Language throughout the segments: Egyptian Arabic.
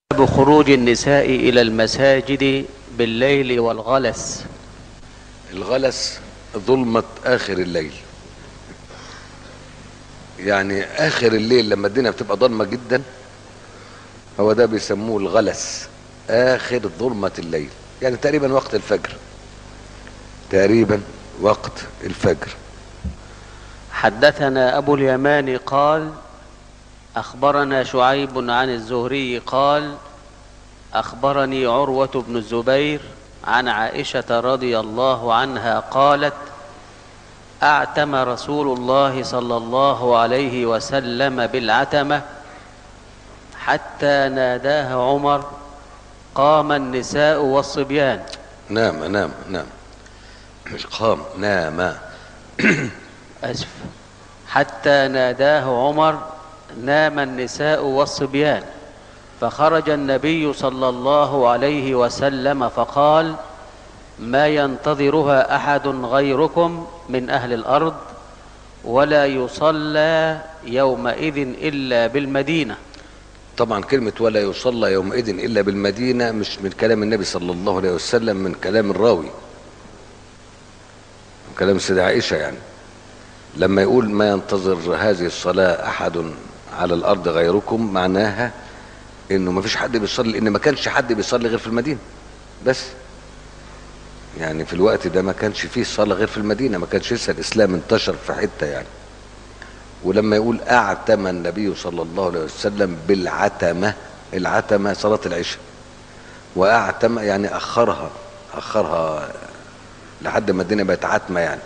باب خروج النساء إلى المساجد بالليل والغلس الغلس ظلمة آخر الليل يعني آخر الليل لما الدنيا بتبقى ضلمة جدا هو ده بيسموه الغلس آخر ظلمة الليل يعني تقريبا وقت الفجر تقريبا وقت الفجر حدثنا أبو اليمان قال أخبرنا شعيب عن الزهري قال أخبرني عروة بن الزبير عن عائشة رضي الله عنها قالت أعتم رسول الله صلى الله عليه وسلم بالعتمة حتى ناداه عمر قام النساء والصبيان نام نام نام مش قام نام أسف حتى ناداه عمر نام النساء والصبيان فخرج النبي صلى الله عليه وسلم فقال ما ينتظرها أحد غيركم من أهل الأرض ولا يصلى يومئذ إلا بالمدينة طبعا كلمة ولا يصلى يومئذ إلا بالمدينة مش من كلام النبي صلى الله عليه وسلم من كلام الراوي من كلام سيدة عائشة يعني لما يقول ما ينتظر هذه الصلاة أحد على الأرض غيركم معناها إنه ما فيش حد بيصلي لأن ما كانش حد بيصلي غير في المدينة بس يعني في الوقت ده ما كانش فيه صلاة غير في المدينة ما كانش لسه الإسلام انتشر في حتة يعني ولما يقول أعتم النبي صلى الله عليه وسلم بالعتمة العتمة صلاة العشاء وأعتم يعني أخرها أخرها لحد ما الدنيا بقت عتمة يعني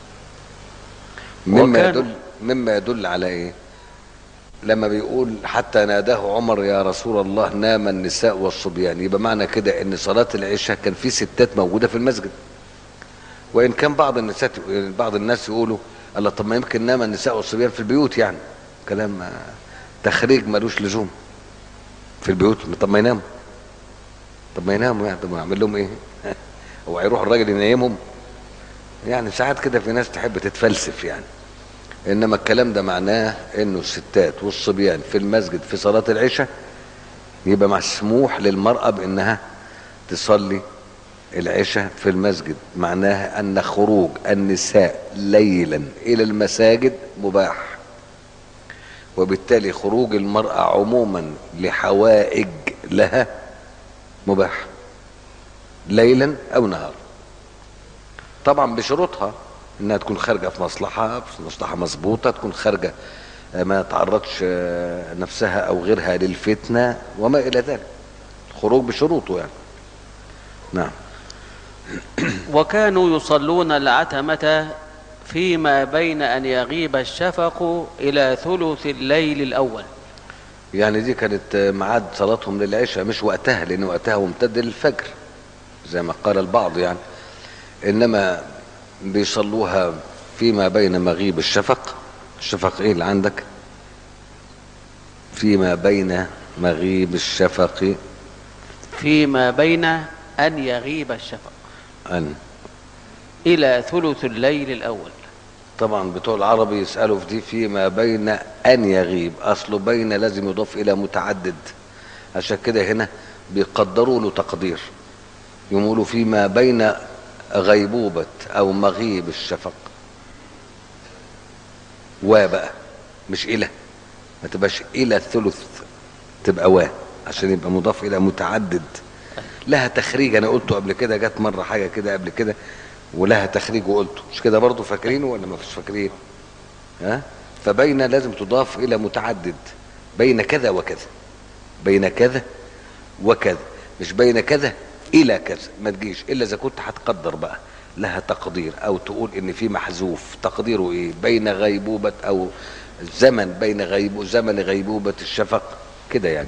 مما وكان- يدل مما يدل على ايه لما بيقول حتى ناداه عمر يا رسول الله نام النساء والصبيان يبقى معنى كده ان صلاة العشاء كان في ستات موجودة في المسجد وان كان بعض النساء بعض الناس يقولوا الله طب ما يمكن نام النساء والصبيان في البيوت يعني كلام آه، تخريج ملوش لزوم في البيوت طب ما يناموا طب ما يناموا يعني طب ما اعمل لهم ايه هو هيروح الراجل ينيمهم يعني ساعات كده في ناس تحب تتفلسف يعني انما الكلام ده معناه انه الستات والصبيان في المسجد في صلاة العشاء يبقى مسموح للمرأة بانها تصلي العشاء في المسجد معناها ان خروج النساء ليلا الى المساجد مباح وبالتالي خروج المرأة عموما لحوائج لها مباح ليلا او نهارا طبعا بشروطها انها تكون خارجه في مصلحه في مصلحه مظبوطه تكون خارجه آه، ما تعرضش آه، نفسها او غيرها للفتنه وما الى ذلك الخروج بشروطه يعني نعم وكانوا يصلون العتمة فيما بين أن يغيب الشفق إلى ثلث الليل الأول يعني دي كانت آه، ميعاد صلاتهم للعشاء مش وقتها لان وقتها ممتد للفجر زي ما قال البعض يعني انما بيصلوها فيما بين مغيب الشفق الشفق ايه اللي عندك فيما بين مغيب الشفق فيما بين أن يغيب الشفق أن إلى ثلث الليل الأول طبعا بتوع العربي يسألوا في دي فيما بين أن يغيب أصله بين لازم يضاف إلى متعدد عشان كده هنا بيقدروا له تقدير يقولوا فيما بين غيبوبة أو مغيب الشفق و بقى مش إلى ما تبقاش إلى الثلث تبقى و عشان يبقى مضاف إلى متعدد لها تخريج أنا قلته قبل كده جت مرة حاجة كده قبل كده ولها تخريج وقلته مش كده برضه فاكرينه ولا ما فيش فاكرين ها فبين لازم تضاف إلى متعدد بين كذا وكذا بين كذا وكذا مش بين كذا الى كذا ما تجيش الا اذا كنت هتقدر بقى لها تقدير او تقول ان في محذوف تقديره ايه بين غيبوبة او زمن بين غيب زمن غيبوبة الشفق كده يعني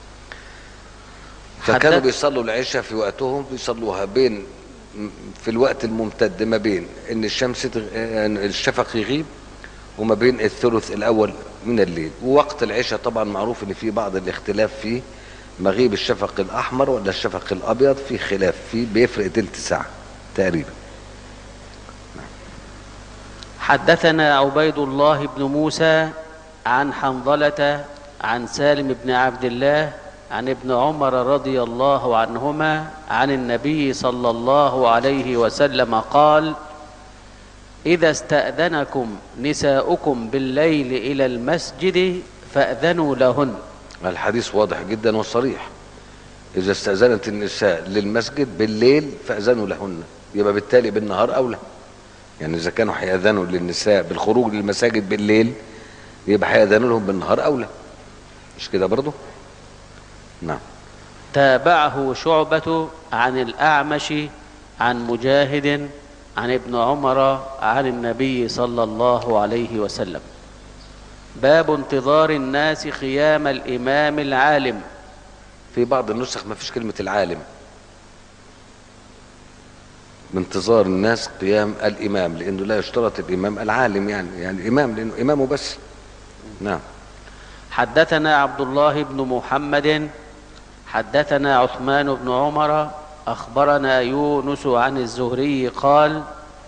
فكانوا حدث- بيصلوا العشاء في وقتهم بيصلوها بين في الوقت الممتد ما بين ان الشمس تغ... ان الشفق يغيب وما بين الثلث الاول من الليل ووقت العشاء طبعا معروف ان في بعض الاختلاف فيه مغيب الشفق الاحمر ولا الشفق الابيض في خلاف فيه بيفرق تلت ساعه تقريبا حدثنا عبيد الله بن موسى عن حنظلة عن سالم بن عبد الله عن ابن عمر رضي الله عنهما عن النبي صلى الله عليه وسلم قال اذا استاذنكم نساؤكم بالليل الى المسجد فاذنوا لهن الحديث واضح جدا وصريح إذا استأذنت النساء للمسجد بالليل فأذنوا لهن يبقى بالتالي بالنهار أولى يعني إذا كانوا هيأذنوا للنساء بالخروج للمساجد بالليل يبقى هيأذنوا لهم بالنهار أولى مش كده برضه؟ نعم تابعه شعبة عن الأعمش عن مجاهد عن ابن عمر عن النبي صلى الله عليه وسلم باب انتظار الناس خيام الإمام العالم في بعض النسخ ما فيش كلمة العالم بانتظار الناس قيام الإمام لأنه لا يشترط الإمام العالم يعني يعني الإمام لأنه إمامه بس نعم حدثنا عبد الله بن محمد حدثنا عثمان بن عمر اخبرنا يونس عن الزهري قال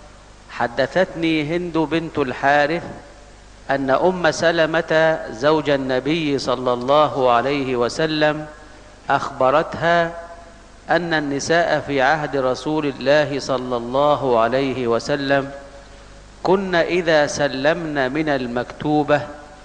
حدثتني هند بنت الحارث ان ام سلمه زوج النبي صلى الله عليه وسلم اخبرتها ان النساء في عهد رسول الله صلى الله عليه وسلم كن اذا سلمن من المكتوبه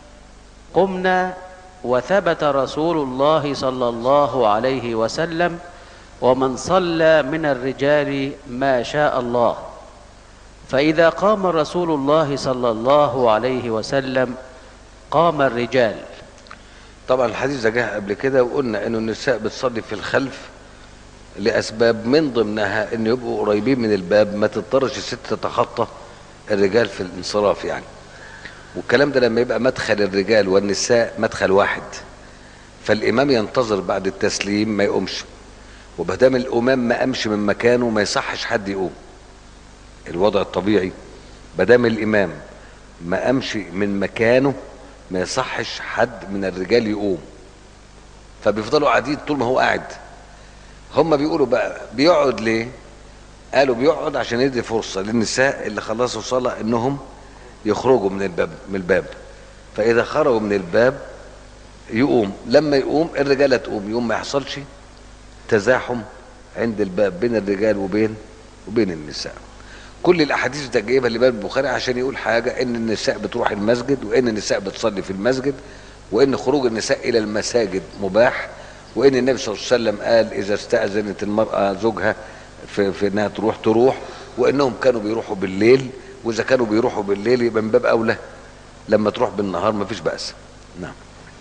قمنا وثبت رسول الله صلى الله عليه وسلم ومن صلى من الرجال ما شاء الله فاذا قام رسول الله صلى الله عليه وسلم قام الرجال طبعا الحديث ده جه قبل كده وقلنا انه النساء بتصلي في الخلف لاسباب من ضمنها ان يبقوا قريبين من الباب ما تضطرش الست تتخطى الرجال في الانصراف يعني والكلام ده لما يبقى مدخل الرجال والنساء مدخل واحد فالامام ينتظر بعد التسليم ما يقومش وبدام الامام ما قامش من مكانه ما يصحش حد يقوم الوضع الطبيعي بدام الامام ما قامش من مكانه ما يصحش حد من الرجال يقوم فبيفضلوا قاعدين طول ما هو قاعد هم بيقولوا بقى بيقعد ليه قالوا بيقعد عشان يدي فرصة للنساء اللي خلصوا صلاة انهم يخرجوا من الباب من الباب فاذا خرجوا من الباب يقوم لما يقوم الرجاله تقوم يقوم ما يحصلش تزاحم عند الباب بين الرجال وبين وبين النساء كل الاحاديث ده جايبها الامام البخاري عشان يقول حاجه ان النساء بتروح المسجد وان النساء بتصلي في المسجد وان خروج النساء الى المساجد مباح وان النبي صلى الله عليه وسلم قال اذا استاذنت المراه زوجها في, في انها تروح تروح وانهم كانوا بيروحوا بالليل واذا كانوا بيروحوا بالليل يبقى من باب اولى لما تروح بالنهار ما فيش باس نعم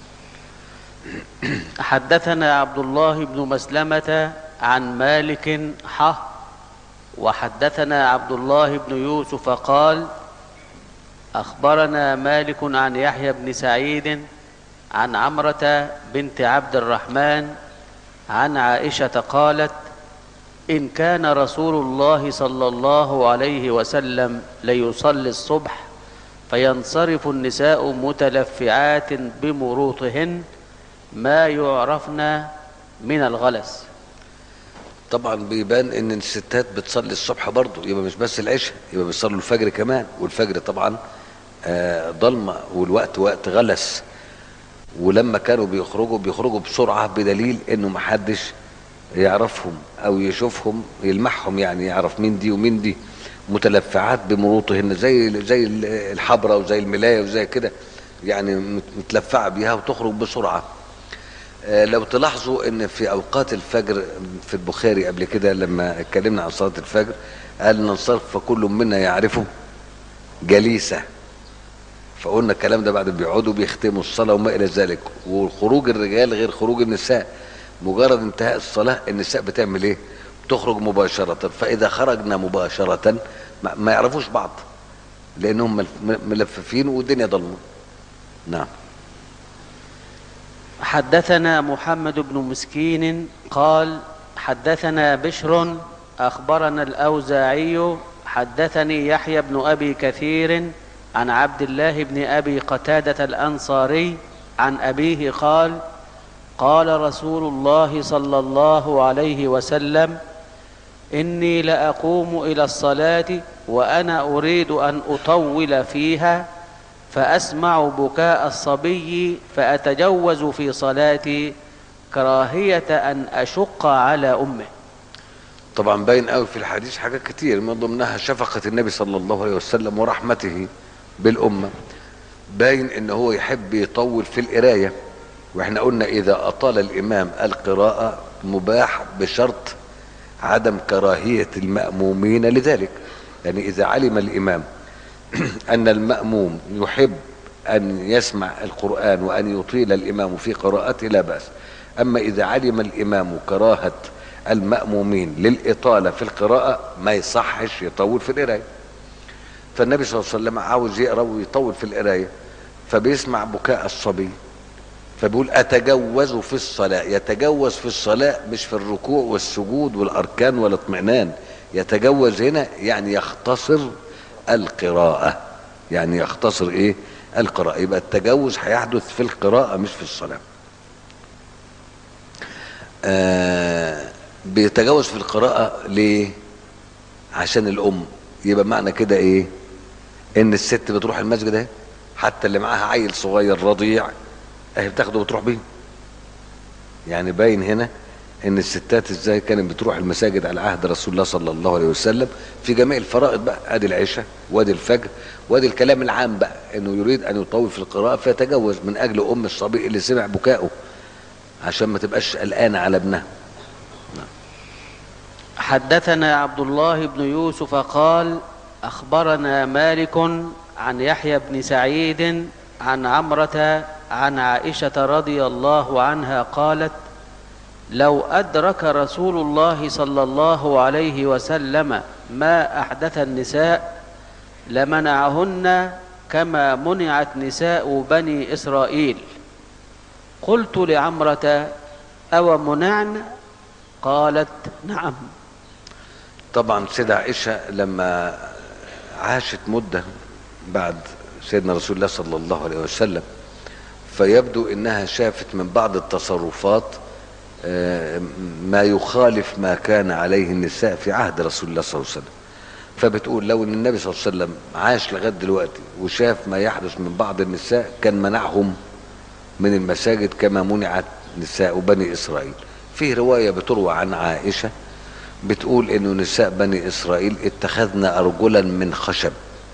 حدثنا عبد الله بن مسلمة عن مالك حه وحدثنا عبد الله بن يوسف قال أخبرنا مالك عن يحيى بن سعيد عن عمرة بنت عبد الرحمن عن عائشة قالت إن كان رسول الله صلى الله عليه وسلم ليصلي الصبح فينصرف النساء متلفعات بمروطهن ما يعرفن من الغلس طبعا بيبان ان الستات بتصلي الصبح برضه يبقى مش بس العشاء يبقى بيصلوا الفجر كمان والفجر طبعا آه ضلمه والوقت وقت غلس ولما كانوا بيخرجوا بيخرجوا بسرعه بدليل انه محدش يعرفهم او يشوفهم يلمحهم يعني يعرف مين دي ومين دي متلفعات بمروطهن زي زي الحبره وزي الملايه وزي كده يعني متلفعه بيها وتخرج بسرعه آه لو تلاحظوا ان في اوقات الفجر في البخاري قبل كده لما اتكلمنا عن صلاه الفجر قال ننصرف فكل منا يعرفه جليسه فقلنا الكلام ده بعد بيقعدوا بيختموا الصلاه وما الى ذلك وخروج الرجال غير خروج النساء مجرد انتهاء الصلاه النساء بتعمل ايه؟ تخرج مباشره فاذا خرجنا مباشره ما, ما يعرفوش بعض لانهم ملففين والدنيا ضلمه نعم حدثنا محمد بن مسكين قال حدثنا بشر اخبرنا الاوزاعي حدثني يحيى بن ابي كثير عن عبد الله بن ابي قتاده الانصاري عن ابيه قال قال رسول الله صلى الله عليه وسلم اني لاقوم الى الصلاه وانا اريد ان اطول فيها فاسمع بكاء الصبي فاتجوز في صلاتي كراهية أن أشق على أمه طبعا باين قوي في الحديث حاجات كتير من ضمنها شفقة النبي صلى الله عليه وسلم ورحمته بالأمة باين ان هو يحب يطول في القراية واحنا قلنا اذا اطال الامام القراءة مباح بشرط عدم كراهية المأمومين لذلك يعني اذا علم الامام ان المأموم يحب ان يسمع القرآن وان يطيل الامام في قراءته لا بأس اما اذا علم الامام كراهة المأمومين للإطالة في القراءة ما يصحش يطول في القراية فالنبي صلى الله عليه وسلم عاوز يقرا ويطول في القرايه فبيسمع بكاء الصبي فبيقول اتجوز في الصلاه يتجوز في الصلاه مش في الركوع والسجود والاركان والاطمئنان يتجوز هنا يعني يختصر القراءه يعني يختصر ايه القراءه يبقى التجوز هيحدث في القراءه مش في الصلاه آه بيتجوز في القراءه ليه عشان الام يبقى معنى كده ايه ان الست بتروح المسجد اهي حتى اللي معاها عيل صغير رضيع اهي بتاخده وتروح بيه يعني باين هنا ان الستات ازاي كانت بتروح المساجد على عهد رسول الله صلى الله عليه وسلم في جميع الفرائض بقى ادي العشاء وادي الفجر وادي الكلام العام بقى انه يريد ان يطول في القراءه فيتجوز من اجل ام الصبي اللي سمع بكائه عشان ما تبقاش قلقانه على ابنها حدثنا عبد الله بن يوسف قال أخبرنا مالك عن يحيى بن سعيد عن عمرة عن عائشة رضي الله عنها قالت لو أدرك رسول الله صلى الله عليه وسلم ما أحدث النساء لمنعهن كما منعت نساء بني إسرائيل قلت لعمرة أو منعن قالت نعم طبعا سيدة عائشة لما عاشت مدة بعد سيدنا رسول الله صلى الله عليه وسلم فيبدو انها شافت من بعض التصرفات آه، ما يخالف ما كان عليه النساء في عهد رسول الله صلى الله عليه وسلم فبتقول لو ان النبي صلى الله عليه وسلم عاش لغايه دلوقتي وشاف ما يحدث من بعض النساء كان منعهم من المساجد كما منعت نساء بني اسرائيل في روايه بتروى عن عائشه بتقول انه نساء بني اسرائيل اتخذن ارجلا من خشب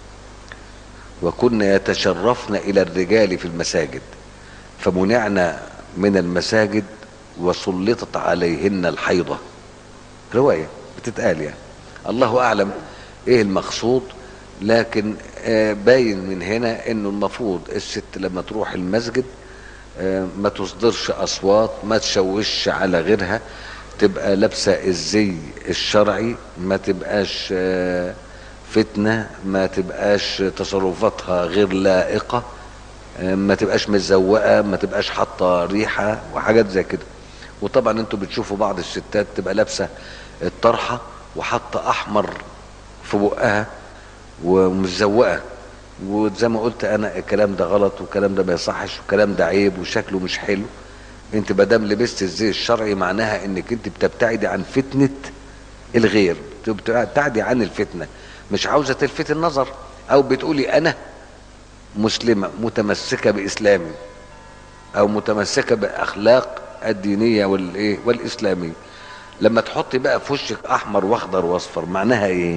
وكن يتشرفن الى الرجال في المساجد فمنعنا من المساجد وسلطت عليهن الحيضة رواية بتتقال يعني الله اعلم ايه المقصود لكن آه، باين من هنا انه المفروض الست لما تروح المسجد آه، ما تصدرش اصوات ما تشوش على غيرها تبقى لابسه الزي الشرعي ما تبقاش آه، فتنه ما تبقاش تصرفاتها غير لائقه آه، ما تبقاش متزوقه ما تبقاش حاطه ريحه وحاجات زي كده وطبعا انتوا بتشوفوا بعض الستات تبقى لابسه الطرحه وحاطه احمر في بقها ومزوقه وزي ما قلت انا الكلام ده غلط والكلام ده ما يصحش والكلام ده عيب وشكله مش حلو انت ما دام لبست الزي الشرعي معناها انك انت بتبتعدي عن فتنه الغير بتبتعدي عن الفتنه مش عاوزه تلفت النظر او بتقولي انا مسلمه متمسكه باسلامي او متمسكه باخلاق الدينيه والايه والاسلاميه لما تحطي بقى في وشك احمر واخضر واصفر معناها ايه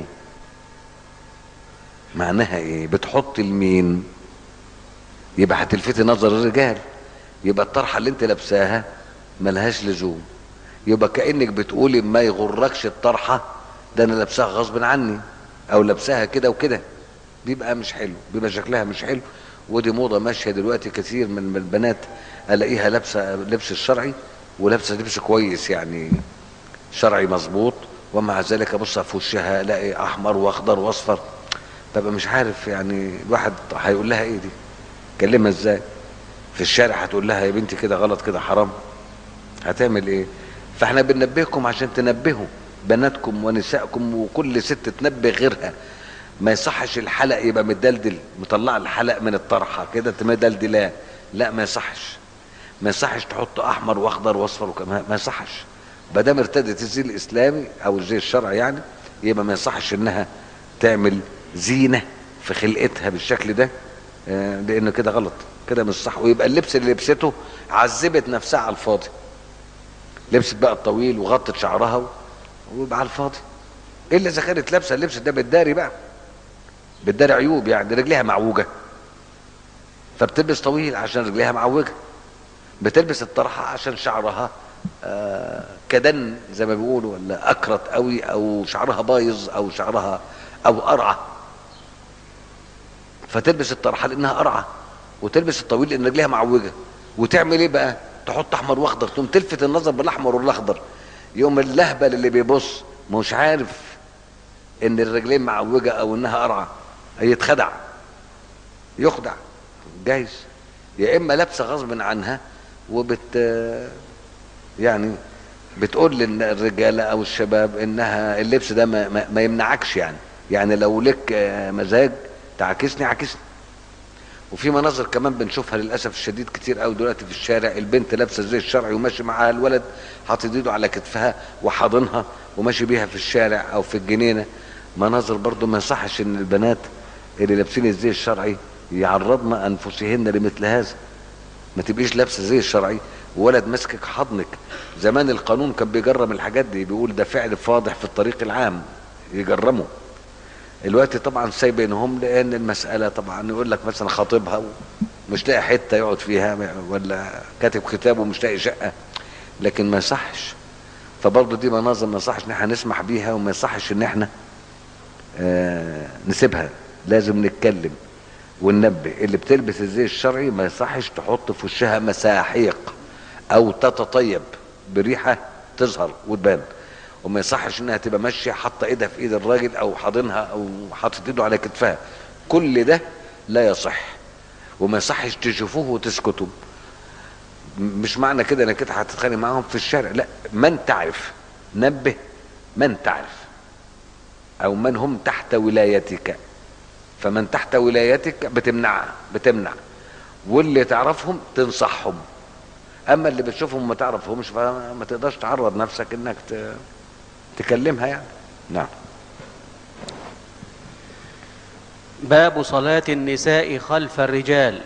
معناها ايه بتحطي لمين يبقى هتلفتي نظر الرجال يبقى الطرحه اللي انت لابساها ملهاش لزوم يبقى كانك بتقولي ما يغركش الطرحه ده انا لابساها غصب عني او لابساها كده وكده بيبقى مش حلو بيبقى شكلها مش حلو ودي موضه ماشيه دلوقتي كتير من من البنات الاقيها لابسه لبس الشرعي ولابسه لبس كويس يعني شرعي مظبوط ومع ذلك ابص في وشها الاقي احمر واخضر واصفر ببقى مش عارف يعني الواحد هيقول لها ايه دي كلمها ازاي في الشارع هتقول لها يا بنتي كده غلط كده حرام هتعمل ايه فاحنا بننبهكم عشان تنبهوا بناتكم ونسائكم وكل ست تنبه غيرها ما يصحش الحلق يبقى مدلدل مطلع الحلق من الطرحه كده مدلدلاه لا ما يصحش ما يصحش تحط احمر واخضر واصفر وكمان ما يصحش ما دام ارتدت الزي الاسلامي او الزي الشرعي يعني يبقى ما يصحش انها تعمل زينه في خلقتها بالشكل ده لانه كده غلط كده مش صح ويبقى اللبس اللي لبسته عذبت نفسها على الفاضي لبست بقى الطويل وغطت شعرها و- ويبقى على الفاضي الا اذا كانت لابسه اللبس ده بالداري بقى بالداري عيوب يعني رجليها معوجه فبتلبس طويل عشان رجليها معوجه بتلبس الطرحه عشان شعرها آه كدن زي ما بيقولوا ولا اكرت قوي او شعرها بايظ او شعرها او قرعه فتلبس الطرحه لانها قرعه وتلبس الطويل لان رجليها معوجه وتعمل ايه بقى تحط احمر واخضر تقوم تلفت النظر بالاحمر والاخضر يوم اللهبل اللي بيبص مش عارف ان الرجلين معوجه او انها قرعه يتخدع يخدع جايز يا اما لابسه غصب عنها وبت يعني بتقول للرجاله او الشباب انها اللبس ده ما, ما, ما يمنعكش يعني يعني لو لك آه، مزاج تعاكسني عاكسني وفي مناظر كمان بنشوفها للاسف الشديد كتير قوي دلوقتي في الشارع البنت لابسه زي الشرعي وماشي معاها الولد حاطط ايده على كتفها وحاضنها وماشي بيها في الشارع او في الجنينه مناظر برضو ما يصحش ان البنات اللي لابسين الزي الشرعي يعرضن انفسهن لمثل هذا ما تبقيش لابسه زي الشرعي وولد ماسكك حضنك زمان القانون كان بيجرم الحاجات دي بيقول ده فعل فاضح في الطريق العام يجرمه الوقت طبعا سايبينهم لان المساله طبعا يقول لك مثلا خاطبها ومش لاقي حته يقعد فيها ولا كاتب كتاب ومش لاقي شقه لكن ما يصحش فبرضه دي مناظر ما يصحش ان احنا نسمح بيها وما يصحش ان احنا آه نسيبها لازم نتكلم وننبه اللي بتلبس الزي الشرعي ما يصحش تحط في وشها مساحيق او تتطيب بريحه تظهر وتبان وما يصحش انها تبقى ماشيه حاطه ايدها في ايد الراجل او حاضنها او حاطط ايده على كتفها كل ده لا يصح وما يصحش تشوفوه وتسكتوا م- مش معنى كده انك انت هتتخانق معاهم في الشارع لا من تعرف نبه من تعرف او من هم تحت ولايتك فمن تحت ولايتك بتمنعها بتمنع واللي تعرفهم تنصحهم اما اللي بتشوفهم ما تعرفهمش فما تقدرش تعرض نفسك انك ت... تكلمها يعني نعم باب صلاة النساء خلف الرجال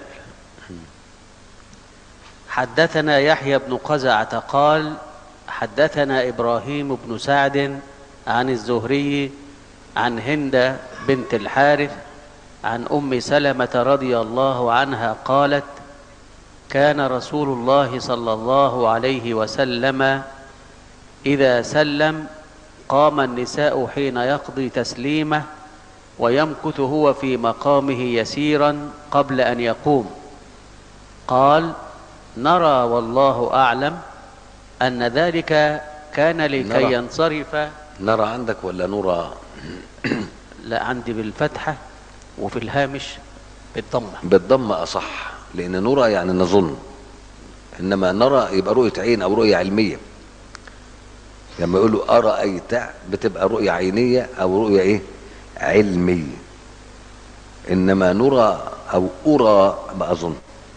حدثنا يحيى بن قزعة قال حدثنا إبراهيم بن سعد عن الزهري عن هند بنت الحارث عن أم سلمة رضي الله عنها قالت كان رسول الله صلى الله عليه وسلم إذا سلم قام النساء حين يقضي تسليمه ويمكث هو في مقامه يسيرا قبل ان يقوم قال نرى والله اعلم ان ذلك كان لكي نرى. ينصرف نرى عندك ولا نرى لا عندي بالفتحه وفي الهامش بالضمه بالضم اصح لان نرى يعني نظن انما نرى يبقى رؤيه عين او رؤيه علميه لما يقولوا ارايت بتبقى رؤيه عينيه او رؤيه ايه علميه انما نرى او ارى ما اظن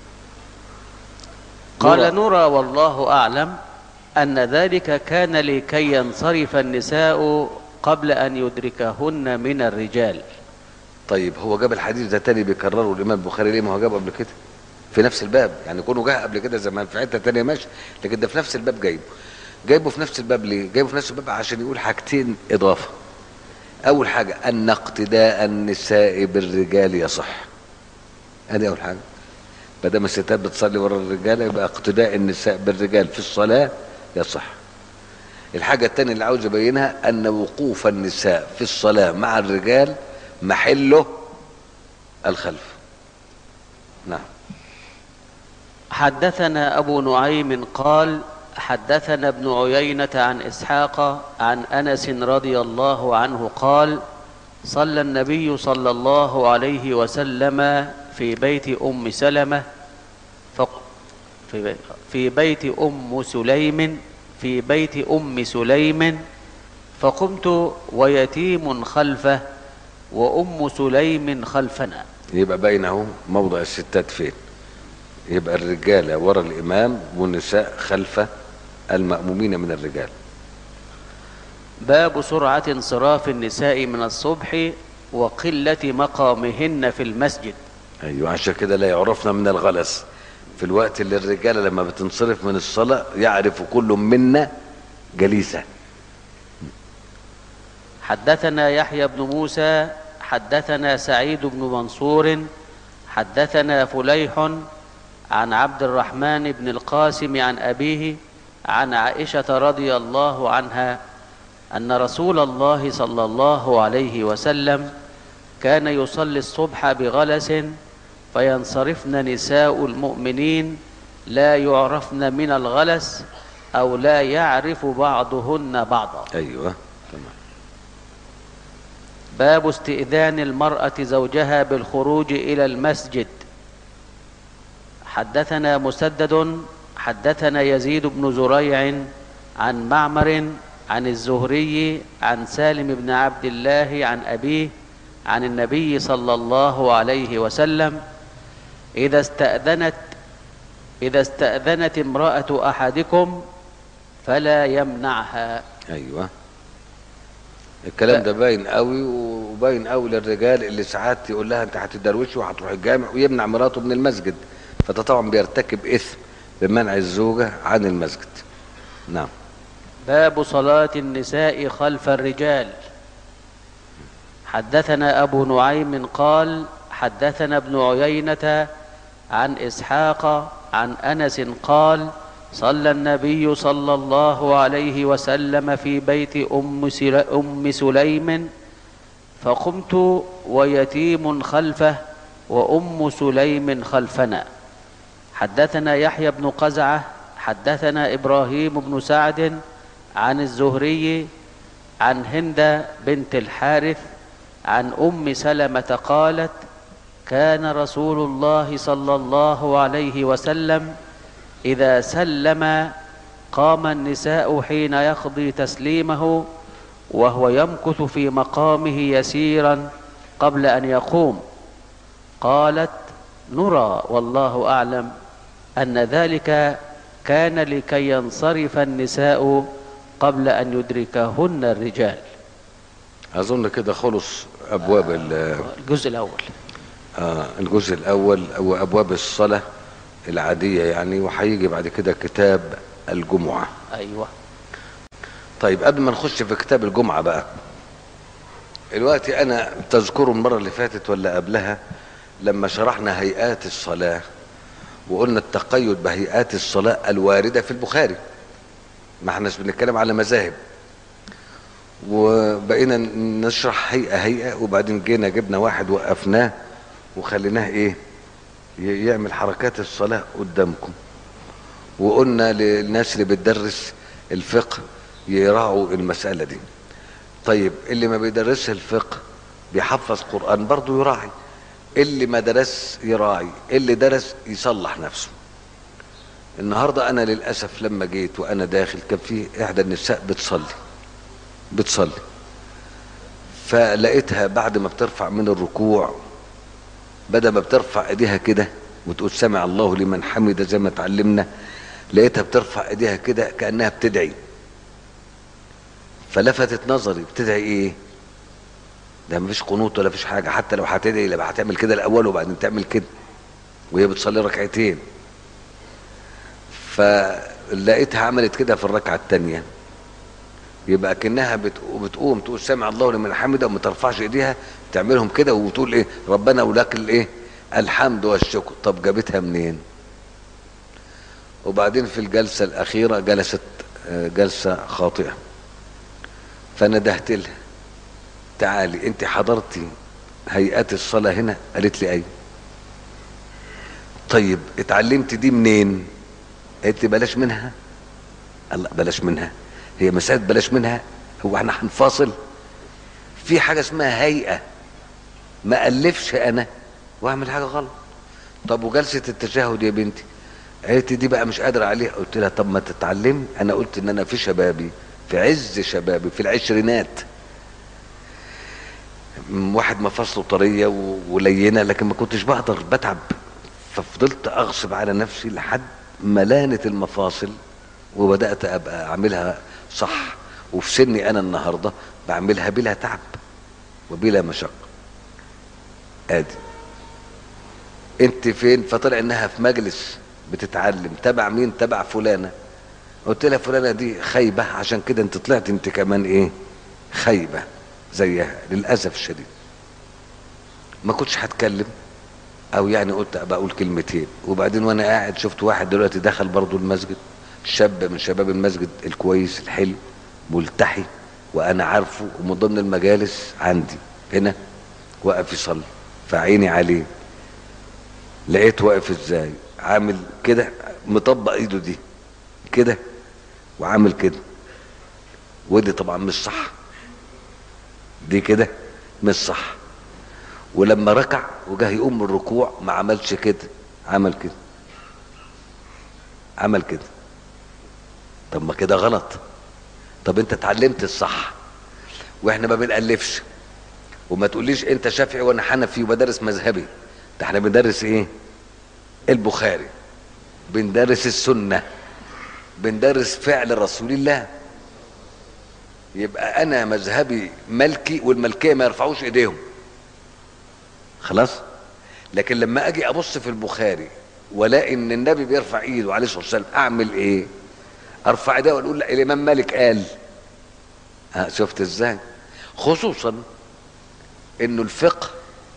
قال نرى. نرى والله اعلم ان ذلك كان لكي ينصرف النساء قبل ان يدركهن من الرجال طيب هو جاب الحديث ده تاني بيكرره الامام البخاري ليه ما هو جابه قبل كده في نفس الباب يعني كونه جه قبل كده زمان في حته تانيه ماشي لكن ده في نفس الباب جايبه جايبه في نفس الباب ليه جايبه في نفس الباب عشان يقول حاجتين اضافه اول حاجه ان اقتداء النساء بالرجال يصح ادي اول حاجه ما دام الستات بتصلي ورا الرجال يبقى اقتداء النساء بالرجال في الصلاه يصح الحاجه الثانيه اللي عاوز ابينها ان وقوف النساء في الصلاه مع الرجال محله الخلف نعم حدثنا أبو نعيم قال حدثنا ابن عيينة عن إسحاق عن أنس رضي الله عنه قال صلى النبي صلى الله عليه وسلم في بيت أم سلمة فق في, بي في بيت أم سليم في بيت أم سليم فقمت ويتيم خلفه وأم سليم خلفنا يبقى بينه موضع الستات فين يبقى الرجالة ورا الإمام والنساء خلف المأمومين من الرجال باب سرعة انصراف النساء من الصبح وقلة مقامهن في المسجد أيوة عشان كده لا يعرفنا من الغلس في الوقت اللي الرجاله لما بتنصرف من الصلاه يعرف كل منا جليسه حدثنا يحيى بن موسى حدثنا سعيد بن منصور حدثنا فليح عن عبد الرحمن بن القاسم عن أبيه عن عائشة رضي الله عنها أن رسول الله صلى الله عليه وسلم كان يصلي الصبح بغلس فينصرفن نساء المؤمنين لا يعرفن من الغلس أو لا يعرف بعضهن بعضا ايوه تمام باب استئذان المرأة زوجها بالخروج إلى المسجد حدثنا مسدد حدثنا يزيد بن زريع عن معمر عن الزهري عن سالم بن عبد الله عن أبيه عن النبي صلى الله عليه وسلم إذا استأذنت إذا استأذنت امرأة أحدكم فلا يمنعها ايوه الكلام ده باين قوي وباين قوي للرجال اللي ساعات يقول لها انت هتدروشي وهتروح الجامع ويمنع مراته من المسجد فده طبعا بيرتكب اثم بمنع الزوجه عن المسجد نعم باب صلاة النساء خلف الرجال حدثنا أبو نعيم قال حدثنا ابن عيينة عن إسحاق عن أنس قال صلى النبي صلى الله عليه وسلم في بيت أم, سل... أم سليم فقمت ويتيم خلفه وأم سليم خلفنا حدثنا يحيى بن قزعة حدثنا إبراهيم بن سعد عن الزهري عن هند بنت الحارث عن أم سلمة قالت كان رسول الله صلى الله عليه وسلم إذا سلم قام النساء حين يقضي تسليمه وهو يمكث في مقامه يسيرا قبل أن يقوم قالت نرى والله أعلم أن ذلك كان لكي ينصرف النساء قبل أن يدركهن الرجال اظن كده خلص ابواب ال- الجزء الأول آه الجزء الاول او ابواب الصلاه العاديه يعني وهيجي بعد كده كتاب الجمعه أيوة طيب قبل ما نخش في كتاب الجمعة بقى دلوقتي أنا تذكروا المرة اللي فاتت ولا قبلها لما شرحنا هيئات الصلاة وقلنا التقيد بهيئات الصلاة الواردة في البخاري ما احناش بنتكلم على مذاهب وبقينا نشرح هيئة هيئة وبعدين جينا جبنا واحد وقفناه وخليناه ايه ي- يعمل حركات الصلاة قدامكم وقلنا للناس اللي بتدرس الفقه يراعوا المسألة دي طيب اللي ما بيدرسش الفقه بيحفظ قرآن برضه يراعي اللي ما درس يراعي اللي درس يصلح نفسه النهاردة أنا للأسف لما جيت وأنا داخل كان في إحدى النساء بتصلي بتصلي فلقيتها بعد ما بترفع من الركوع بدل ما بترفع ايديها كده وتقول سمع الله لمن حمد زي ما اتعلمنا لقيتها بترفع ايديها كده كانها بتدعي فلفتت نظري بتدعي ايه ده مفيش قنوط ولا فيش حاجه حتى لو هتدعي يبقى هتعمل كده الاول وبعدين تعمل كده وهي بتصلي ركعتين فلقيتها عملت كده في الركعه الثانيه يبقى كانها بتقو- بتقوم تقول سمع الله لمن حمده وما ترفعش ايديها تعملهم كده وتقول ايه ربنا ولك الايه الحمد والشكر طب جابتها منين وبعدين في الجلسه الاخيره جلست آه، جلسه خاطئه فندهت لها تعالي انت حضرتي هيئات الصلاه هنا قالت لي ايوه طيب اتعلمت دي منين قالت لي بلاش منها الله بلاش منها هي مسألة بلاش منها هو احنا هنفاصل في حاجة اسمها هيئة ما ألفش أنا وأعمل حاجة غلط طب وجلسة التشهد يا بنتي قالت لي دي بقى مش قادرة عليها قلت لها طب ما تتعلمي أنا قلت إن أنا في شبابي في عز شبابي في العشرينات م- واحد مفاصله طرية و- ولينة لكن ما كنتش بقدر بتعب ففضلت أغصب على نفسي لحد ما لانت المفاصل وبدأت أبقى أعملها صح وفي سني أنا النهاردة بعملها بلا تعب وبلا مشقة ادي انت فين فطلع انها في مجلس بتتعلم تبع مين تبع فلانه قلت لها فلانه دي خايبه عشان كده انت طلعت انت كمان ايه خايبه زيها للاسف الشديد ما كنتش هتكلم او يعني قلت ابقى اقول كلمتين وبعدين وانا قاعد شفت واحد دلوقتي دخل برضو المسجد شاب من شباب المسجد الكويس الحلو ملتحي وانا عارفه ومن ضمن المجالس عندي هنا واقف يصلي فعيني عليه لقيت واقف ازاي عامل كده مطبق ايده دي كده وعامل كده ودي طبعا مش صح دي كده مش صح ولما ركع وجه يقوم من الركوع ما عملش كده عمل كده عمل كده طب ما كده غلط طب انت اتعلمت الصح واحنا ما بنألفش وما تقوليش انت شافعي وانا حنفي وبدرس مذهبي ده احنا بندرس ايه البخاري بندرس السنة بندرس فعل رسول الله يبقى انا مذهبي ملكي والملكية ما يرفعوش ايديهم خلاص لكن لما اجي ابص في البخاري والاقي ان النبي بيرفع ايده عليه الصلاه والسلام اعمل ايه ارفع ايدي واقول لا الامام مالك قال ها شفت ازاي خصوصا انه الفقه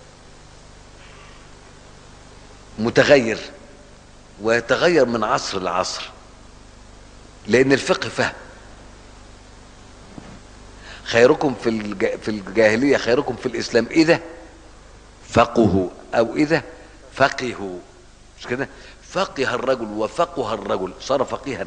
متغير ويتغير من عصر لعصر لان الفقه فهم خيركم في الج- في الجاهليه خيركم في الاسلام اذا فقهوا او اذا فقهوا مش كده فقه الرجل وفقه الرجل صار فقيها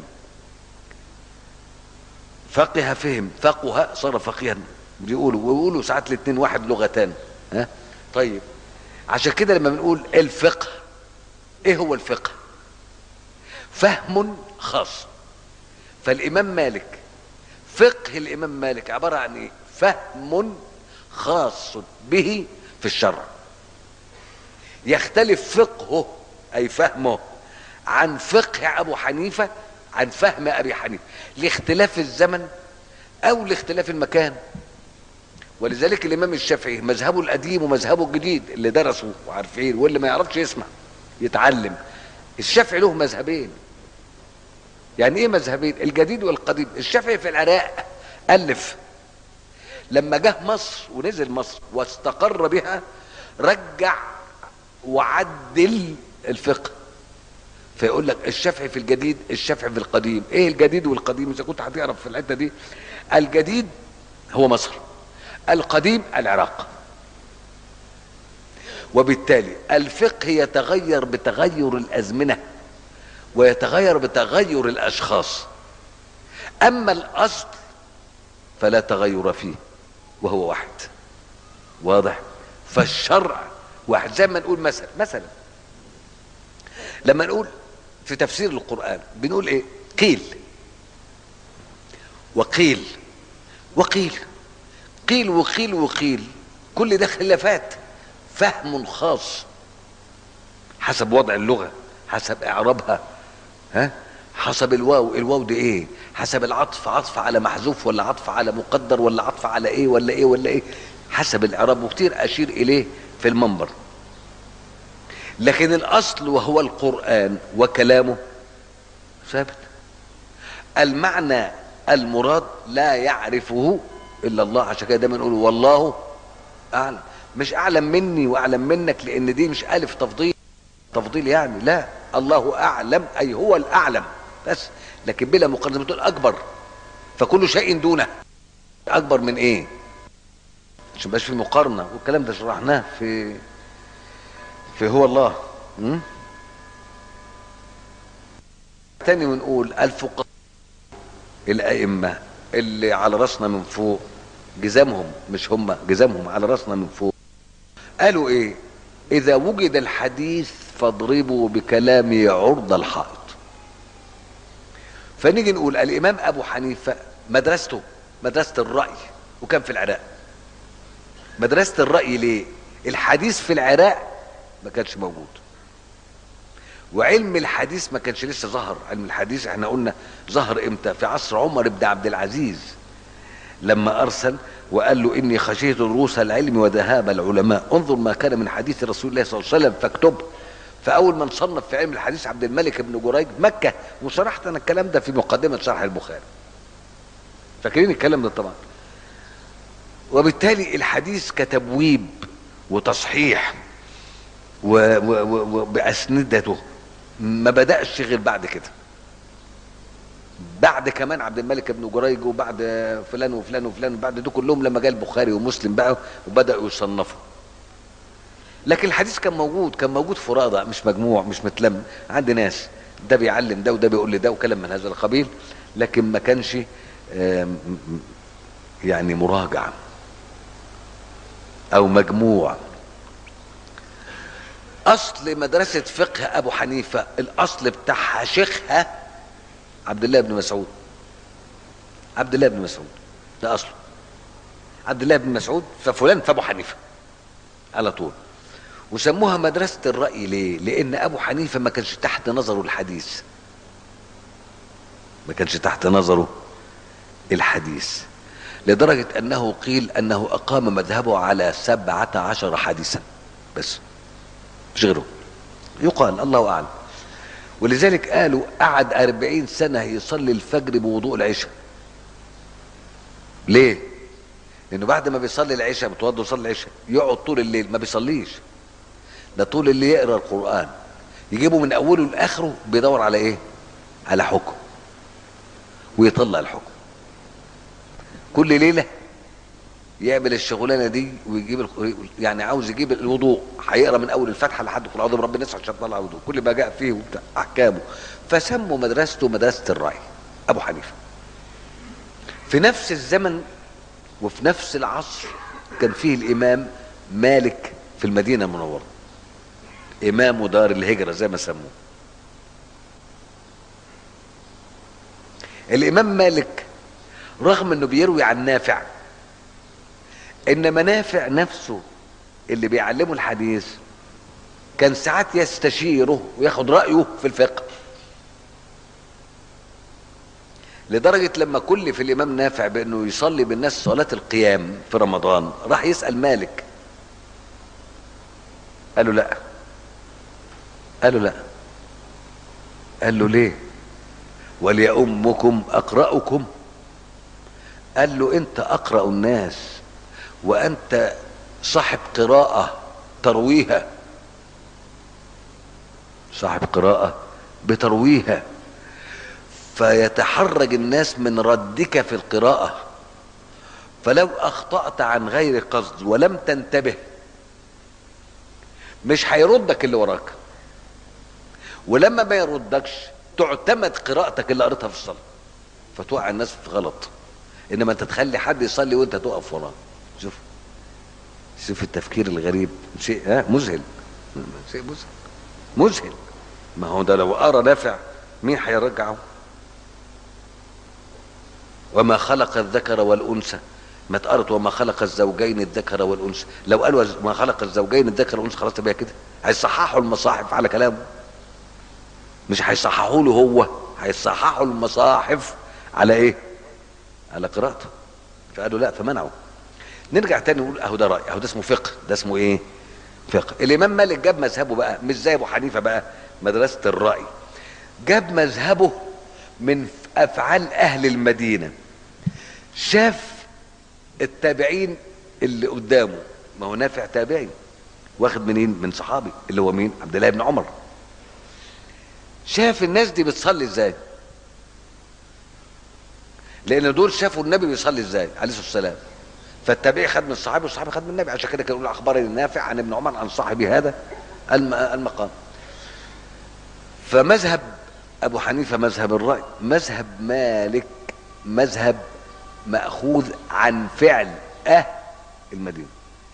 فقه فهم فقه صار فقيها بيقولوا ويقولوا ساعات الاثنين واحد لغتان ها طيب عشان كده لما بنقول الفقه ايه هو الفقه فهم خاص فالامام مالك فقه الامام مالك عباره عن ايه فهم خاص به في الشرع يختلف فقهه اي فهمه عن فقه ابو حنيفه عن فهم ابي حنيفه لاختلاف الزمن او لاختلاف المكان ولذلك الامام الشافعي مذهبه القديم ومذهبه الجديد اللي درسوا وعارفين واللي ما يعرفش يسمع يتعلم الشافعي له مذهبين يعني ايه مذهبين الجديد والقديم الشافعي في العراق الف لما جه مصر ونزل مصر واستقر بها رجع وعدل الفقه فيقول لك الشافعي في الجديد الشافعي في القديم ايه الجديد والقديم اذا كنت هتعرف في الحته دي الجديد هو مصر القديم العراق وبالتالي الفقه يتغير بتغير الازمنه ويتغير بتغير الاشخاص اما الاصل فلا تغير فيه وهو واحد واضح فالشرع واحد زي ما نقول مثلا مثلا لما نقول في تفسير القرآن بنقول ايه قيل وقيل وقيل قيل وقيل وقيل كل ده خلافات فهم خاص حسب وضع اللغة حسب اعرابها ها حسب الواو الواو دي ايه حسب العطف عطف على محذوف ولا عطف على مقدر ولا عطف على ايه ولا ايه ولا ايه حسب الاعراب وكتير اشير اليه في المنبر لكن الاصل وهو القران وكلامه ثابت المعنى المراد لا يعرفه الا الله عشان كده دايما نقول والله اعلم مش اعلم مني واعلم منك لان دي مش الف تفضيل تفضيل يعني لا الله اعلم اي هو الاعلم بس لكن بلا مقارنه بتقول اكبر فكل شيء دونه اكبر من ايه عشان مبقاش في مقارنه والكلام ده شرحناه في في هو الله م? تاني ونقول الفقهاء الائمه اللي على راسنا من فوق جزامهم مش هم جزامهم على راسنا من فوق قالوا ايه اذا وجد الحديث فاضربوا بكلامي عرض الحائط فنيجي نقول الامام ابو حنيفه مدرسته مدرسه الراي وكان في العراق مدرسه الراي ليه الحديث في العراق ما كانش موجود وعلم الحديث ما كانش لسه ظهر علم الحديث احنا قلنا ظهر امتى في عصر عمر بن عبد العزيز لما ارسل وقال له اني خشيت دروس العلم وذهاب العلماء انظر ما كان من حديث رسول الله صلى الله عليه وسلم فاكتبه فاول من صنف في علم الحديث عبد الملك بن جريج مكه وشرحت انا الكلام ده في مقدمه شرح البخاري فاكرين الكلام ده طبعا وبالتالي الحديث كتبويب وتصحيح و- و- و- وبأسندته ما بدأش غير بعد كده بعد كمان عبد الملك بن جريج وبعد فلان وفلان وفلان بعد دول كلهم لما جاء البخاري ومسلم بقى وبدأوا يصنفوا لكن الحديث كان موجود كان موجود فرادى مش مجموع مش متلم عند ناس ده بيعلم ده وده بيقول لده وكلام من هذا القبيل لكن ما كانش آم، يعني مراجع او مجموع اصل مدرسه فقه ابو حنيفه الاصل بتاعها شيخها عبد الله بن مسعود عبد الله بن مسعود ده اصله عبد الله بن مسعود ففلان فابو حنيفه على طول وسموها مدرسه الراي ليه لان ابو حنيفه ما كانش تحت نظره الحديث ما كانش تحت نظره الحديث لدرجة أنه قيل أنه أقام مذهبه على سبعة عشر حديثا بس مش غيره يقال الله أعلم ولذلك قالوا قعد أربعين سنة يصلي الفجر بوضوء العشاء ليه؟ لأنه بعد ما بيصلي العشاء بتوضى يصلي العشاء يقعد طول الليل ما بيصليش ده طول الليل يقرأ القرآن يجيبه من أوله لآخره بيدور على إيه؟ على حكم ويطلع الحكم كل ليله يعمل الشغلانه دي ويجيب الخ- يعني عاوز يجيب الوضوء هيقرا من اول الفاتحه لحد قل اعوذ برب الناس عشان يطلع الوضوء كل ما جاء فيه وبتاع احكامه فسموا مدرسته مدرسه الراي ابو حنيفه في نفس الزمن وفي نفس العصر كان فيه الامام مالك في المدينه المنوره امام دار الهجره زي ما سموه الامام مالك رغم انه بيروي عن نافع ان منافع نفسه اللي بيعلمه الحديث كان ساعات يستشيره وياخد رايه في الفقه لدرجة لما كلف الإمام نافع بأنه يصلي بالناس صلاة القيام في رمضان راح يسأل مالك قال له لا قال له لا قال له ليه وليؤمكم أقرأكم قال له انت اقرا الناس وانت صاحب قراءه ترويها صاحب قراءه بترويها فيتحرج الناس من ردك في القراءه فلو اخطات عن غير قصد ولم تنتبه مش هيردك اللي وراك ولما ما يردكش تعتمد قراءتك اللي قريتها في الصلاه فتوقع الناس في غلط انما انت تخلي حد يصلي وانت تقف وراه شوف شوف التفكير الغريب شيء ها مذهل شيء مذهل مذهل ما هو ده لو قرا نافع مين هيرجعه وما خلق الذكر والانثى ما اتقرت وما خلق الزوجين الذكر والانثى لو قالوا ما خلق الزوجين الذكر والانثى خلاص تبقى كده هيصححوا المصاحف على كلامه مش هيصححوا له هو هيصححوا المصاحف على ايه على قراءته فقالوا لا فمنعوا نرجع تاني نقول اهو ده راي اهو ده اسمه فقه ده اسمه ايه فقه الامام مالك جاب مذهبه بقى مش زي ابو حنيفه بقى مدرسه الراي جاب مذهبه من افعال اهل المدينه شاف التابعين اللي قدامه ما هو نافع تابعي واخد منين من صحابي اللي هو مين عبد الله بن عمر شاف الناس دي بتصلي ازاي لان دول شافوا النبي بيصلي ازاي عليه الصلاه والسلام فالتابعي خد من الصحابي والصحابي خد من النبي عشان كده كان يقول اخبرني النافع عن ابن عمر عن صاحبي هذا الم- المقام فمذهب ابو حنيفه مذهب الراي مذهب مالك مذهب ماخوذ عن فعل اهل المدينه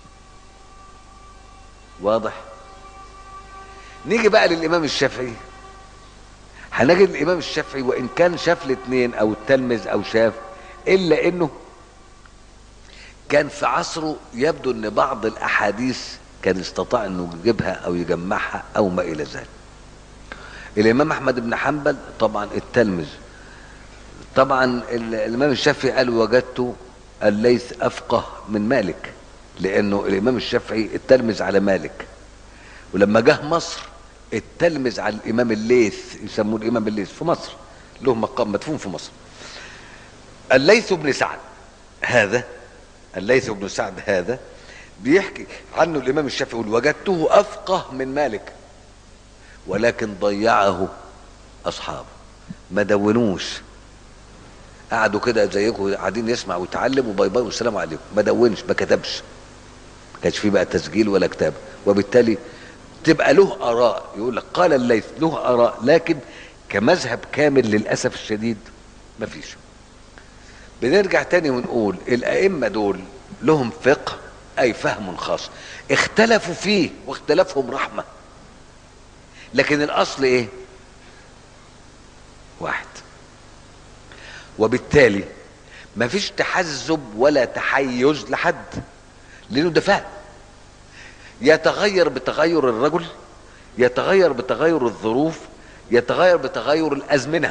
واضح نيجي بقى للامام الشافعي هنجد الامام الشافعي وان كان شاف الاثنين او التلمذ او شاف الا انه كان في عصره يبدو ان بعض الاحاديث كان استطاع انه يجيبها او يجمعها او ما الى ذلك الامام احمد بن حنبل طبعا التلمذ طبعا ال- الامام الشافعي قال وجدت الليث افقه من مالك لانه الامام الشافعي التلمذ على مالك ولما جه مصر التلمذ على الامام الليث يسموه الامام الليث في مصر له مقام مدفون في مصر الليث بن سعد هذا الليث بن سعد هذا بيحكي عنه الامام الشافعي يقول وجدته افقه من مالك ولكن ضيعه اصحابه ما دونوش قعدوا كده زيكم قاعدين يسمع ويتعلم وباي باي والسلام عليكم ما دونش ما كتبش ما كانش فيه بقى تسجيل ولا كتاب وبالتالي تبقى له اراء يقول لك قال الليث له اراء لكن كمذهب كامل للاسف الشديد ما فيش بنرجع تاني ونقول الائمه دول لهم فقه اي فهم خاص اختلفوا فيه واختلافهم رحمه لكن الاصل ايه واحد وبالتالي مفيش تحزب ولا تحيز لحد لانه ده فهم يتغير بتغير الرجل يتغير بتغير الظروف يتغير بتغير الازمنه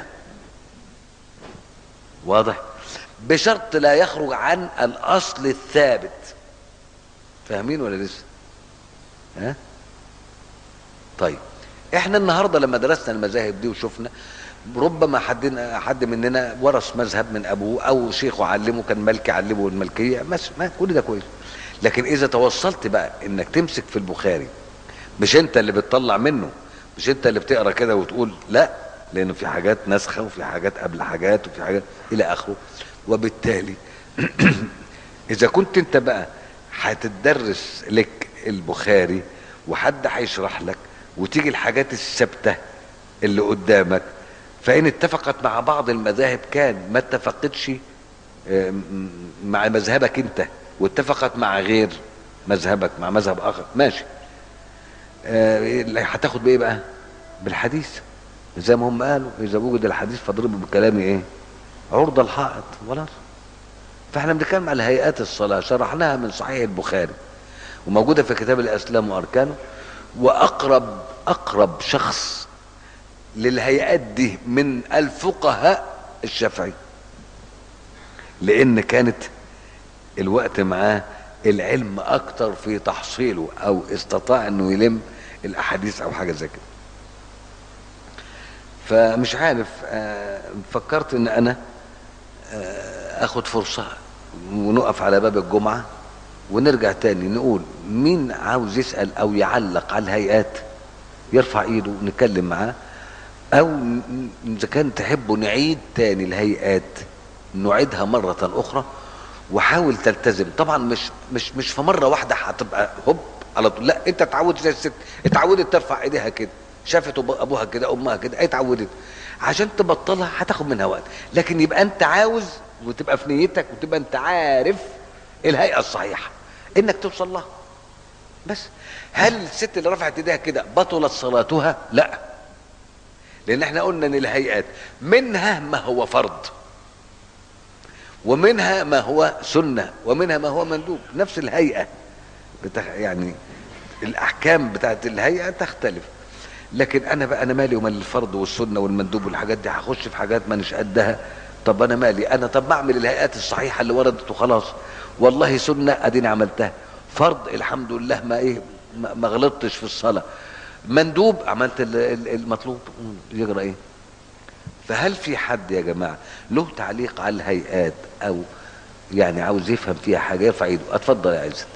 واضح بشرط لا يخرج عن الاصل الثابت فاهمين ولا لسه ها طيب احنا النهارده لما درسنا المذاهب دي وشفنا ربما حد حد مننا ورث مذهب من ابوه او شيخه علمه كان ملكي علمه الملكيه ماشي ما كل ده كويس لكن اذا توصلت بقى انك تمسك في البخاري مش انت اللي بتطلع منه مش انت اللي بتقرا كده وتقول لا لانه في حاجات ناسخه وفي حاجات قبل حاجات وفي حاجات الى اخره وبالتالي اذا كنت انت بقى هتدرس لك البخاري وحد هيشرح لك وتيجي الحاجات الثابته اللي قدامك فان اتفقت مع بعض المذاهب كان ما اتفقتش آه، م- مع مذهبك انت واتفقت مع غير مذهبك مع مذهب اخر ماشي آه، اللي هتاخد بايه بقى بالحديث زي ما هم قالوا اذا وجد الحديث فاضربوا بالكلام ايه عرض الحائط خلاص فاحنا بنتكلم على هيئات الصلاه شرحناها من صحيح البخاري وموجوده في كتاب الاسلام واركانه واقرب اقرب شخص للهيئات دي من الفقهاء الشافعي لان كانت الوقت معاه العلم اكتر في تحصيله او استطاع انه يلم الاحاديث او حاجه زي كده فمش عارف آه، فكرت ان انا آه، اخد فرصه ونقف على باب الجمعه ونرجع تاني نقول مين عاوز يسال او يعلق على الهيئات يرفع ايده ونتكلم معاه او ن- اذا كان تحبوا نعيد تاني الهيئات نعيدها مرة اخرى وحاول تلتزم طبعا مش مش مش في مرة واحدة هتبقى هوب على طول لا انت اتعودت زي الست اتعودت ترفع ايديها كده شافت أب- ابوها كده امها كده اتعودت عشان تبطلها هتاخد منها وقت لكن يبقى انت عاوز وتبقى في نيتك وتبقى انت عارف الهيئة الصحيحة انك توصل لها بس هل الست اللي رفعت ايديها كده بطلت صلاتها لا لان احنا قلنا ان الهيئات منها ما هو فرض ومنها ما هو سنه ومنها ما هو مندوب نفس الهيئه بتخ... يعني الاحكام بتاعت الهيئه تختلف لكن انا بقى انا مالي ومال الفرض والسنه والمندوب والحاجات دي هخش في حاجات مانيش قدها طب انا مالي انا طب ما اعمل الهيئات الصحيحه اللي وردت وخلاص والله سنه اديني عملتها فرض الحمد لله ما ايه ما ما غلطتش في الصلاه مندوب عملت ال- ال- المطلوب مم، يجرى ايه فهل في حد يا جماعه له تعليق على الهيئات او يعني عاوز يفهم فيها حاجه يرفع ايده اتفضل يا عزت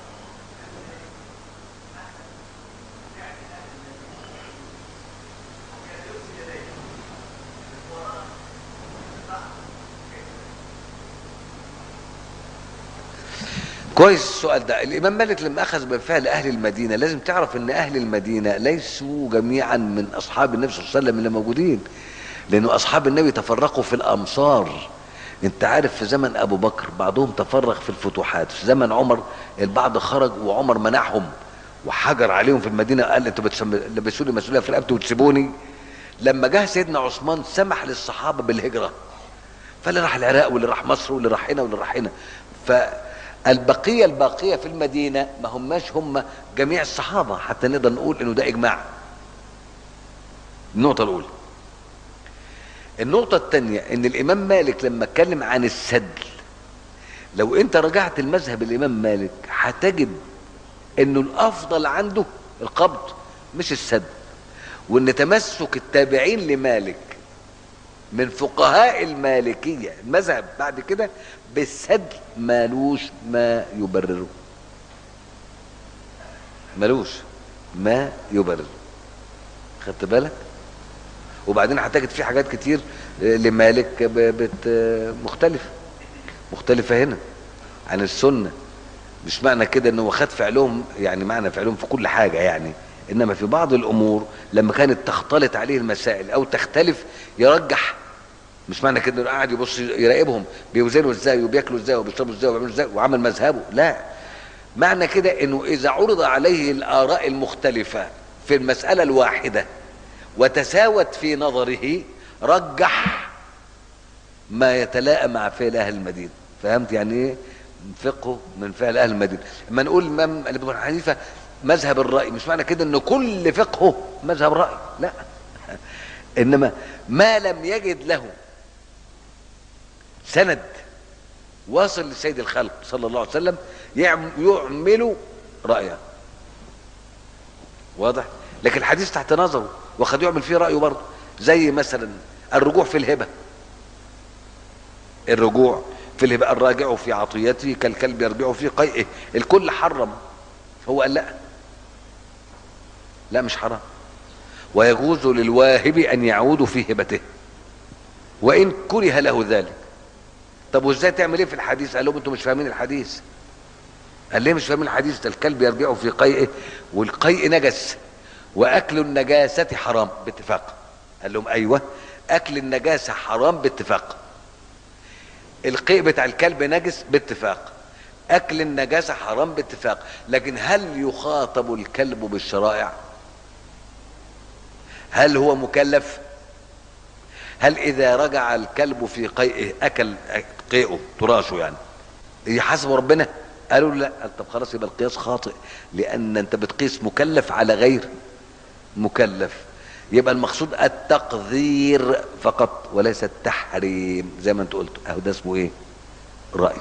كويس السؤال ده الامام مالك لما اخذ بفعل اهل المدينه لازم تعرف ان اهل المدينه ليسوا جميعا من اصحاب النبي صلى الله عليه وسلم اللي موجودين لانه اصحاب النبي تفرقوا في الامصار انت عارف في زمن ابو بكر بعضهم تفرق في الفتوحات في زمن عمر البعض خرج وعمر منعهم وحجر عليهم في المدينه قال انتوا بتسم- لبسوني مسؤوليه في رقبتي وتسيبوني لما جه سيدنا عثمان سمح للصحابه بالهجره فاللي راح العراق واللي راح مصر واللي راح هنا واللي راح هنا فالبقيه الباقيه في المدينه ما هماش هم جميع الصحابه حتى نقدر نقول انه ده اجماع النقطه الاولى النقطه الثانيه ان الامام مالك لما اتكلم عن السدل لو انت رجعت المذهب الامام مالك هتجد انه الافضل عنده القبض مش السد وان تمسك التابعين لمالك من فقهاء المالكية المذهب بعد كده بالسدل مالوش ما يبرره مالوش ما يبرره خدت بالك وبعدين هتجد في حاجات كتير لمالك ب- بت مختلفة مختلفة هنا عن السنة مش معنى كده انه خد فعلهم يعني معنى فعلهم في كل حاجة يعني انما في بعض الامور لما كانت تختلط عليه المسائل او تختلف يرجح مش معنى كده انه قاعد يبص يراقبهم بيوزنوا ازاي وبياكلوا ازاي وبيشربوا ازاي وبيعملوا ازاي وعمل مذهبه لا معنى كده انه اذا عرض عليه الاراء المختلفة في المسألة الواحدة وتساوت في نظره رجح ما يتلائم مع فعل اهل المدينه فهمت يعني ايه فقه من فعل اهل المدينه لما نقول الامام ابن حنيفه مذهب الراي مش معنى كده ان كل فقهه مذهب راي لا انما ما لم يجد له سند واصل لسيد الخلق صلى الله عليه وسلم يعم- يعمل رايه واضح لكن الحديث تحت نظره وقد يعمل فيه رايه برضه زي مثلا الرجوع في الهبه الرجوع في الهبه الراجع في عطيته كالكلب يرجع في قيئه الكل حرم هو قال لا لا مش حرام ويجوز للواهب ان يعود في هبته وان كره له ذلك طب وازاي تعمل ايه في الحديث قال لهم انتم مش فاهمين الحديث قال ليه مش فاهمين الحديث ده الكلب يرجع في قيئه والقيء نجس واكل النجاسه حرام باتفاق قال لهم ايوه اكل النجاسه حرام باتفاق القيء بتاع الكلب نجس باتفاق اكل النجاسه حرام باتفاق لكن هل يخاطب الكلب بالشرائع هل هو مكلف هل اذا رجع الكلب في قيئه اكل قيئه تراشه يعني يحاسب ربنا قالوا لا قال طب خلاص يبقى القياس خاطئ لان انت بتقيس مكلف على غير مكلف يبقى المقصود التقدير فقط وليس التحريم زي ما انت قلت اهو ده اسمه ايه رأي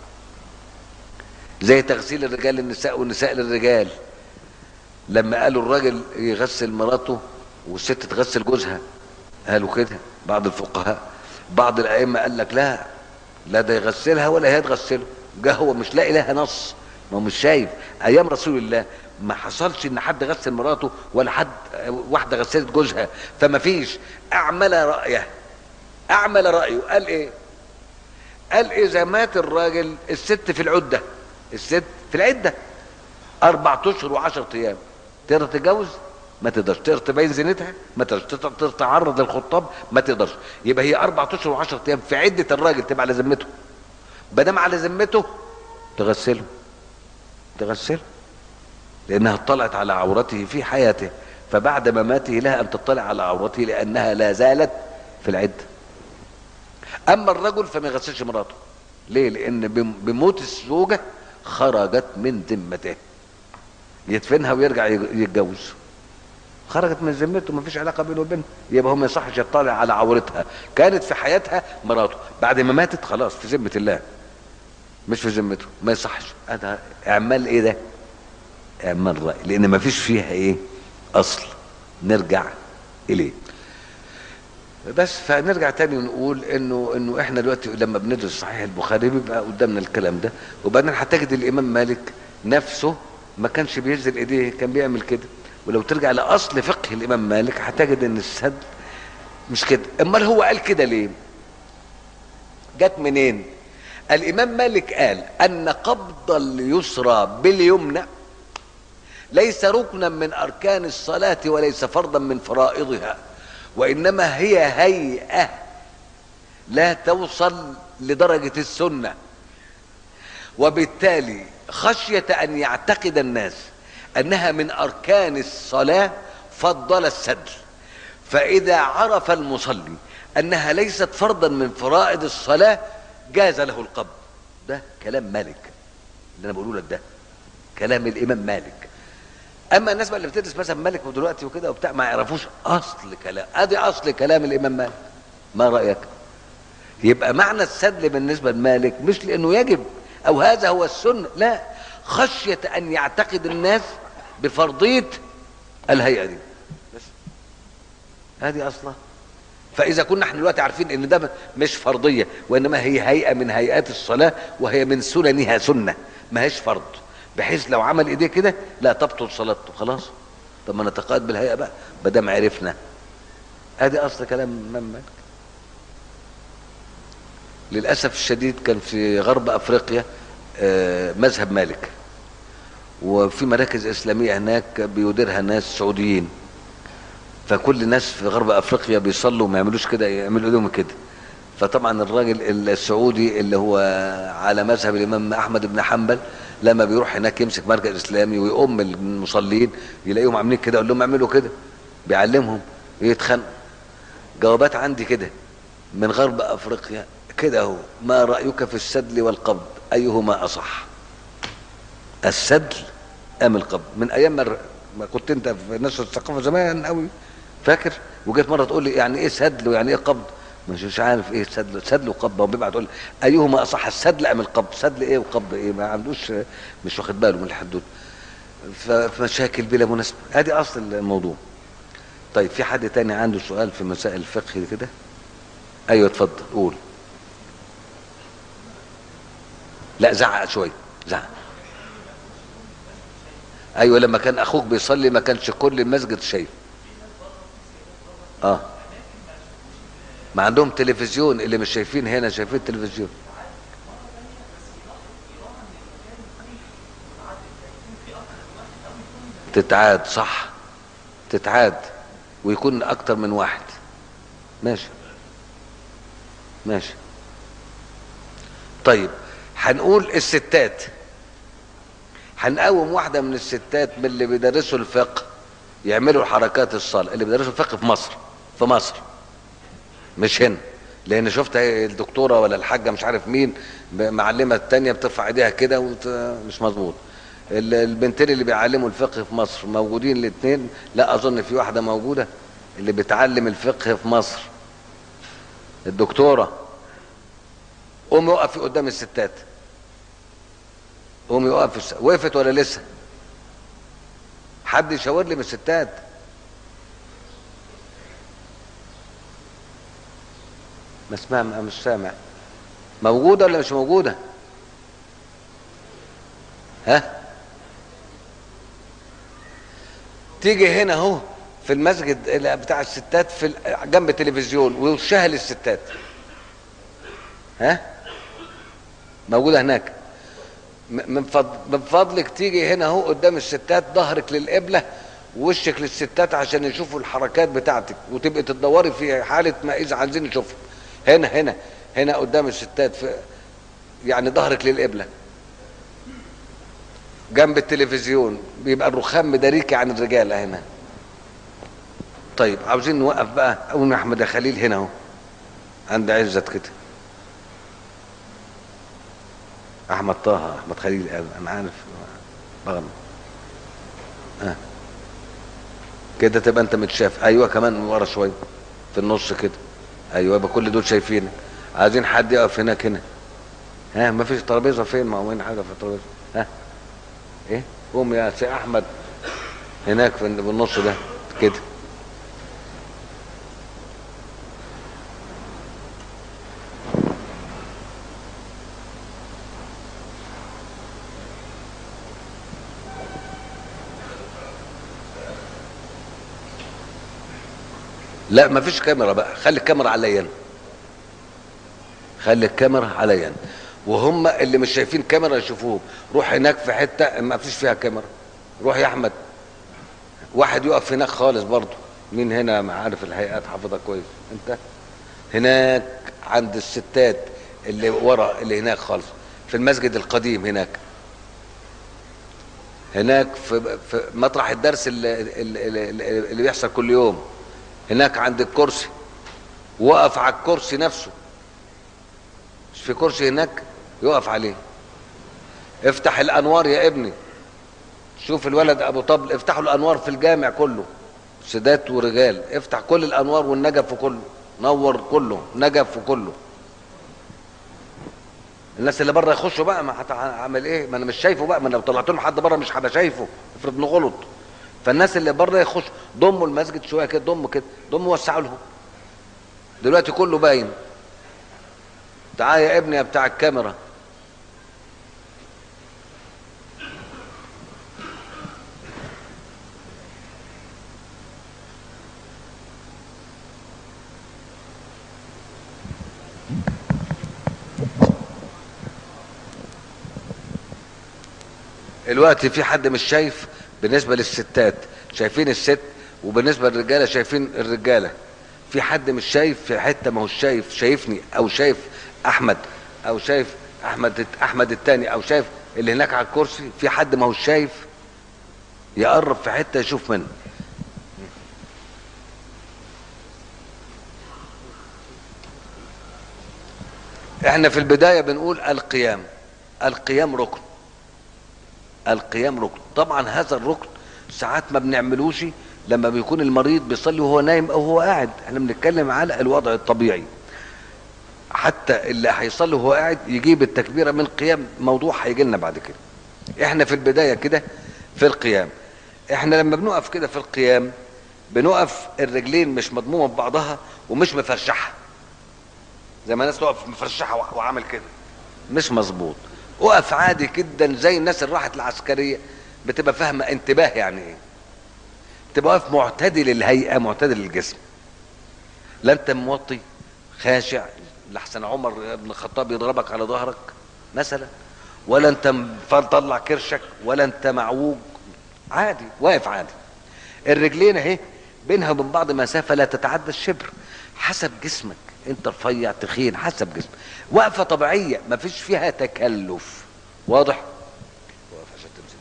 زي تغسيل الرجال للنساء والنساء للرجال لما قالوا الراجل يغسل مراته والست تغسل جوزها قالوا كده بعض الفقهاء بعض الائمه قال لك لا لا ده يغسلها ولا هي تغسله جه هو مش لاقي لها نص ما هو مش شايف ايام رسول الله ما حصلش ان حد غسل مراته ولا حد واحده غسلت جوزها فما فيش اعمل رايه اعمل رايه قال ايه قال اذا مات الراجل الست في العده الست في العده اربع اشهر وعشرة ايام تقدر تتجوز ما تقدرش تقدر تبين زينتها ما تقدرش تقدر تتعرض للخطاب ما تقدرش يبقى هي اربع اشهر وعشرة ايام في عده الراجل تبقى على ذمته ما دام على ذمته تغسله تغسله لانها اطلعت على عورته في حياته فبعد مماته لها ان تطلع على عورته لانها لا زالت في العده اما الرجل فما يغسلش مراته ليه لان بم- بموت الزوجه خرجت من ذمته يدفنها ويرجع يج- يتجوز خرجت من ذمته ما فيش علاقه بينه وبينها يبقى هو ما يصحش يطلع على عورتها كانت في حياتها مراته بعد ما ماتت خلاص في ذمه الله مش في ذمته ما يصحش هذا اعمال ايه ده اعمال راي لان ما فيش فيها ايه اصل نرجع اليه بس فنرجع تاني ونقول انه انه احنا دلوقتي لما بندرس صحيح البخاري بيبقى قدامنا الكلام ده وبعدين هتجد الامام مالك نفسه ما كانش بينزل ايديه كان بيعمل كده ولو ترجع لاصل فقه الامام مالك هتجد ان السد مش كده امال هو قال كده ليه جت منين الامام مالك قال ان قبض اليسرى باليمنى ليس ركنا من اركان الصلاه وليس فرضا من فرائضها وانما هي هيئه لا توصل لدرجه السنه وبالتالي خشيه ان يعتقد الناس انها من اركان الصلاه فضل السدل فاذا عرف المصلي انها ليست فرضا من فرائض الصلاه جاز له القبض ده كلام مالك اللي انا بقوله لك ده كلام الامام مالك اما الناس بقى اللي بتدرس مثلا مالك دلوقتي وكده وبتاع ما يعرفوش اصل كلام ادي اصل كلام الامام مالك ما رايك يبقى معنى السدل بالنسبه لمالك مش لانه يجب او هذا هو السنه لا خشيه ان يعتقد الناس بفرضيه الهيئه دي بس هذه اصلا فاذا كنا احنا دلوقتي عارفين ان ده مش فرضيه وانما هي هيئه من هيئات الصلاه وهي من سننها سنه ما هيش فرض بحيث لو عمل ايديه كده لا تبطل صلاته خلاص طب ما نتقاعد بالهيئه بقى ما دام عرفنا ادي اصل كلام الامام مالك للاسف الشديد كان في غرب افريقيا آه، مذهب مالك وفي مراكز اسلاميه هناك بيديرها ناس سعوديين فكل الناس في غرب افريقيا بيصلوا ما يعملوش كده يعملوا ايدهم كده فطبعا الراجل السعودي اللي هو على مذهب الامام احمد بن حنبل لما بيروح هناك يمسك مركز اسلامي ويؤم المصلين يلاقيهم عاملين كده يقول لهم اعملوا كده بيعلمهم يتخانقوا جوابات عندي كده من غرب افريقيا كده اهو ما رايك في السدل والقبض ايهما اصح السدل ام القبض من ايام ما ما كنت انت في نشر الثقافه زمان قوي فاكر وجيت مره تقول لي يعني ايه سدل ويعني ايه قبض مش مش عارف ايه سدل سدل وقبض وبيبعت تقول لي ايهما اصح السدل ام القبض سدل ايه وقبض ايه ما عندوش مش واخد باله من الحدود ف- فمشاكل بلا مناسبه ادي اصل الموضوع طيب في حد تاني عنده سؤال في مسائل الفقه كده ايوه اتفضل قول لا زعق شويه زعق ايوه لما كان اخوك بيصلي ما كانش كل المسجد شايف اه ما عندهم تلفزيون اللي مش شايفين هنا شايفين التلفزيون تتعاد صح تتعاد ويكون اكتر من واحد ماشي ماشي طيب هنقول الستات هنقوم واحده من الستات من اللي بيدرسوا الفقه يعملوا حركات الصلاه اللي بيدرسوا الفقه في مصر في مصر مش هنا لان شفت هي الدكتوره ولا الحاجه مش عارف مين ب- معلمه التانية بترفع ايديها كده وت... مش مظبوط ال- البنتين اللي بيعلموا الفقه في مصر موجودين الاثنين لا اظن في واحده موجوده اللي بتعلم الفقه في مصر الدكتوره قوم يقف قدام الستات قوم يقف في الس- وقفت ولا لسه حد يشاور لي من الستات ما اسمع ما مش سامع موجودة ولا مش موجودة ها تيجي هنا اهو في المسجد اللي بتاع الستات في ال- جنب التلفزيون ووشها للستات ها موجودة هناك م- من فضل من فضلك تيجي هنا اهو قدام الستات ظهرك للقبله ووشك للستات عشان يشوفوا الحركات بتاعتك وتبقي تدوري في حاله ما اذا عايزين نشوفها هنا هنا هنا قدام الستات في يعني ظهرك للقبله جنب التلفزيون بيبقى الرخام مداريكي عن الرجاله هنا طيب عاوزين نوقف بقى اول ما احمد يا خليل هنا اهو عند عزت كده احمد طه احمد خليل انا عارف بغم آه. كده تبقى انت متشاف ايوه كمان من ورا شويه في النص كده ايوه يبقى كل دول شايفينك عايزين حد يقف هناك هنا ها ما فيش ترابيزه فين ما هو وين حاجه في الترابيزه ها ايه قوم يا سي احمد هناك في النص ده كده لا ما فيش كاميرا بقى خلي الكاميرا عليا انا خلي الكاميرا عليا انا وهم اللي مش شايفين كاميرا يشوفوهم روح هناك في حته ما فيش فيها كاميرا روح يا احمد واحد يقف هناك خالص برضه مين هنا ما عارف الهيئات حافظها كويس انت هناك عند الستات اللي ورا اللي هناك خالص في المسجد القديم هناك هناك في, في مطرح الدرس اللي, اللي, اللي, اللي بيحصل كل يوم هناك عند الكرسي وقف على الكرسي نفسه مش في كرسي هناك يقف عليه افتح الانوار يا ابني شوف الولد ابو طبل افتحوا الانوار في الجامع كله سادات ورجال افتح كل الانوار والنجف كله نور كله نجف كله الناس اللي بره يخشوا بقى ما هعمل ايه ما انا مش شايفه بقى ما انا لو طلعت لهم حد بره مش هبقى شايفه افرض انه غلط فالناس اللي بره يخش ضموا المسجد شويه كده ضموا كده ضموا وسعوا لهم دلوقتي كله باين تعال يا ابني يا بتاع الكاميرا الوقت في حد مش شايف بالنسبة للستات شايفين الست وبالنسبة للرجالة شايفين الرجالة في حد مش شايف في حتة ما هوش شايف شايفني او شايف احمد او شايف احمد احمد التاني او شايف اللي هناك على الكرسي في حد ما هوش شايف يقرب في حتة يشوف منه احنا في البداية بنقول القيام القيام ركن القيام ركن طبعا هذا الركن ساعات ما بنعملوش لما بيكون المريض بيصلي وهو نايم او هو قاعد احنا بنتكلم على الوضع الطبيعي حتى اللي هيصلي وهو قاعد يجيب التكبيره من القيام موضوع هيجي لنا بعد كده احنا في البدايه كده في القيام احنا لما بنقف كده في القيام بنقف الرجلين مش مضمومه ببعضها ومش مفرشحه زي ما الناس تقف مفرشحه وعامل كده مش مظبوط وقف عادي جدا زي الناس اللي راحت العسكريه بتبقى فاهمه انتباه يعني ايه تبقى واقف معتدل الهيئه معتدل الجسم لا انت موطي خاشع لحسن عمر بن الخطاب يضربك على ظهرك مثلا ولا انت مطلع كرشك ولا انت معوج عادي واقف عادي الرجلين اهي بينها وبين بعض مسافه لا تتعدى الشبر حسب جسمك انت رفيع تخين حسب جسمك وقفه طبيعيه ما فيش فيها تكلف واضح واقف عشان تمسك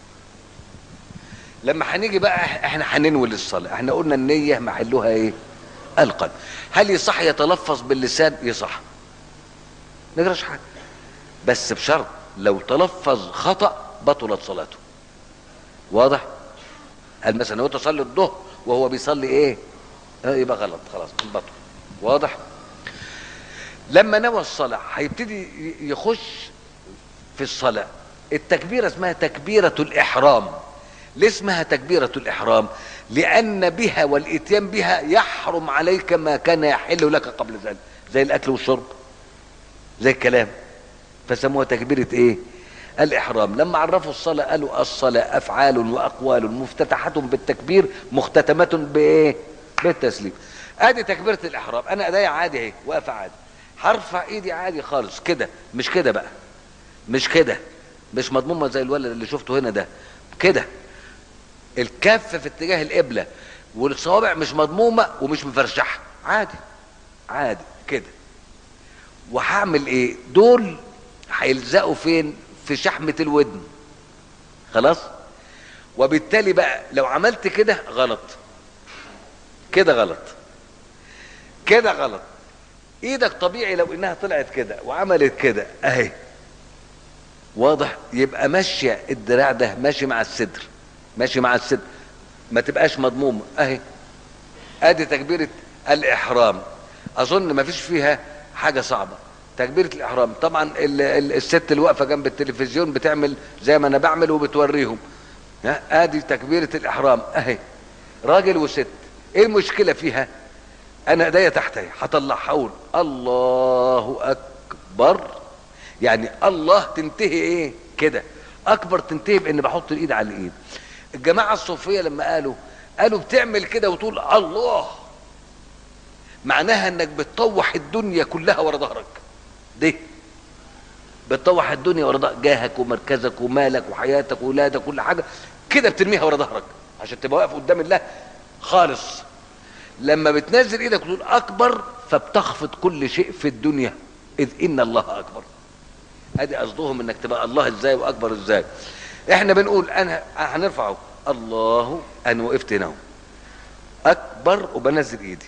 لما هنيجي بقى احنا هننوي للصلاه احنا قلنا النيه محلها ايه القلب هل يصح يتلفظ باللسان يصح نجرش حاجه بس بشرط لو تلفظ خطا بطلت صلاته واضح قال مثلا هو تصلي الظهر وهو بيصلي ايه اه يبقى غلط خلاص بطل واضح لما نوى الصلاة هيبتدي يخش في الصلاة التكبيرة اسمها تكبيرة الإحرام ليه اسمها تكبيرة الإحرام لأن بها والإتيان بها يحرم عليك ما كان يحل لك قبل ذلك زي الأكل والشرب زي الكلام فسموها تكبيرة إيه الإحرام لما عرفوا الصلاة قالوا الصلاة أفعال وأقوال مفتتحة بالتكبير مختتمة بإيه بالتسليم ادي تكبيرة الاحرام انا ايديا عادي اهي واقفة عادي هرفع ايدي عادي خالص كده مش كده بقى مش كده مش مضمومة زي الولد اللي شفته هنا ده كده الكف في اتجاه القبلة والصوابع مش مضمومة ومش مفرشحة عادي عادي كده وهعمل ايه دول هيلزقوا فين في شحمة الودن خلاص وبالتالي بقى لو عملت كده غلط كده غلط كده غلط ايدك طبيعي لو انها طلعت كده وعملت كده اهي واضح يبقى ماشيه الدراع ده ماشي مع الصدر ماشي مع الصدر ما تبقاش مضمومه اهي ادي تكبيره الاحرام اظن ما فيش فيها حاجه صعبه تكبيره الاحرام طبعا ال ال الست اللي واقفه جنب التلفزيون بتعمل زي ما انا بعمل وبتوريهم ها ادي تكبيره الاحرام اهي راجل وست ايه المشكله فيها انا ايديا تحت اهي هطلعها اقول الله اكبر يعني الله تنتهي ايه كده اكبر تنتهي بان بحط الايد على الايد الجماعه الصوفيه لما قالوا قالوا بتعمل كده وتقول الله معناها انك بتطوح الدنيا كلها ورا ظهرك دي بتطوح الدنيا ورا ظهرك جاهك ومركزك ومالك وحياتك واولادك كل حاجه كده بترميها ورا ظهرك عشان تبقى واقف قدام الله خالص لما بتنزل ايدك وتقول اكبر فبتخفض كل شيء في الدنيا اذ ان الله اكبر ادي قصدهم انك تبقى الله ازاي واكبر ازاي احنا بنقول انا هنرفعه الله انا وقفت هنا اكبر وبنزل ايدي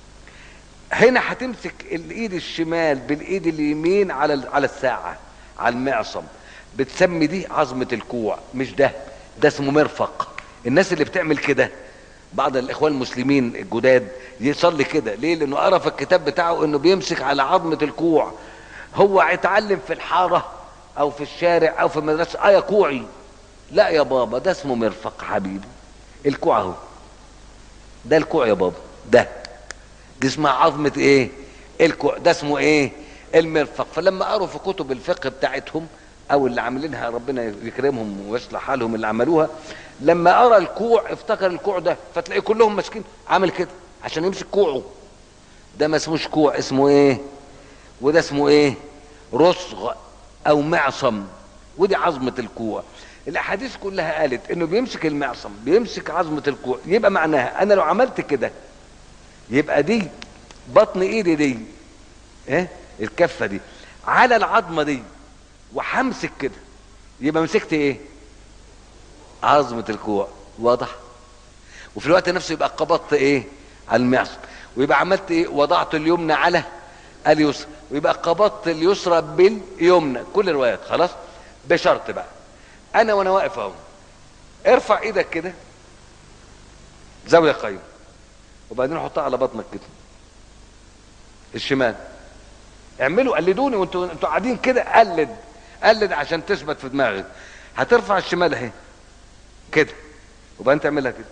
هنا هتمسك الايد الشمال بالايد اليمين على على الساعه على المعصم بتسمي دي عظمه الكوع مش ده ده اسمه مرفق الناس اللي بتعمل كده بعض الاخوان المسلمين الجداد يصلي كده ليه لانه قرا في الكتاب بتاعه انه بيمسك على عظمه الكوع هو اتعلم في الحاره او في الشارع او في المدرسه ايه كوعي لا يا بابا ده اسمه مرفق حبيبي الكوع اهو ده الكوع يا بابا ده دي اسمها عظمة ايه الكوع ده اسمه ايه المرفق فلما قروا في كتب الفقه بتاعتهم او اللي عاملينها ربنا يكرمهم ويصلح حالهم اللي عملوها لما قرا الكوع افتكر الكوع ده فتلاقي كلهم ماسكين عامل كده عشان يمسك كوعه ده ما اسموش كوع اسمه ايه وده اسمه ايه رصغ او معصم ودي عظمة الكوع الاحاديث كلها قالت انه بيمسك المعصم بيمسك عظمة الكوع يبقى معناها انا لو عملت كده يبقى دي بطن ايدي دي ايه الكفة دي على العظمة دي وهمسك كده يبقى مسكت ايه عظمة الكوع واضح وفي الوقت نفسه يبقى قبضت ايه على المعصم ويبقى عملت ايه وضعت اليمنى على اليسرى ويبقى قبضت اليسرى باليمنى كل الروايات خلاص بشرط بقى انا وانا واقف اهو ارفع ايدك كده زاويه قايمه وبعدين حطها على بطنك كده الشمال اعملوا قلدوني وانتوا انتوا قاعدين كده قلد قلد عشان تثبت في دماغك هترفع الشمال اهي كده وبعدين تعملها كده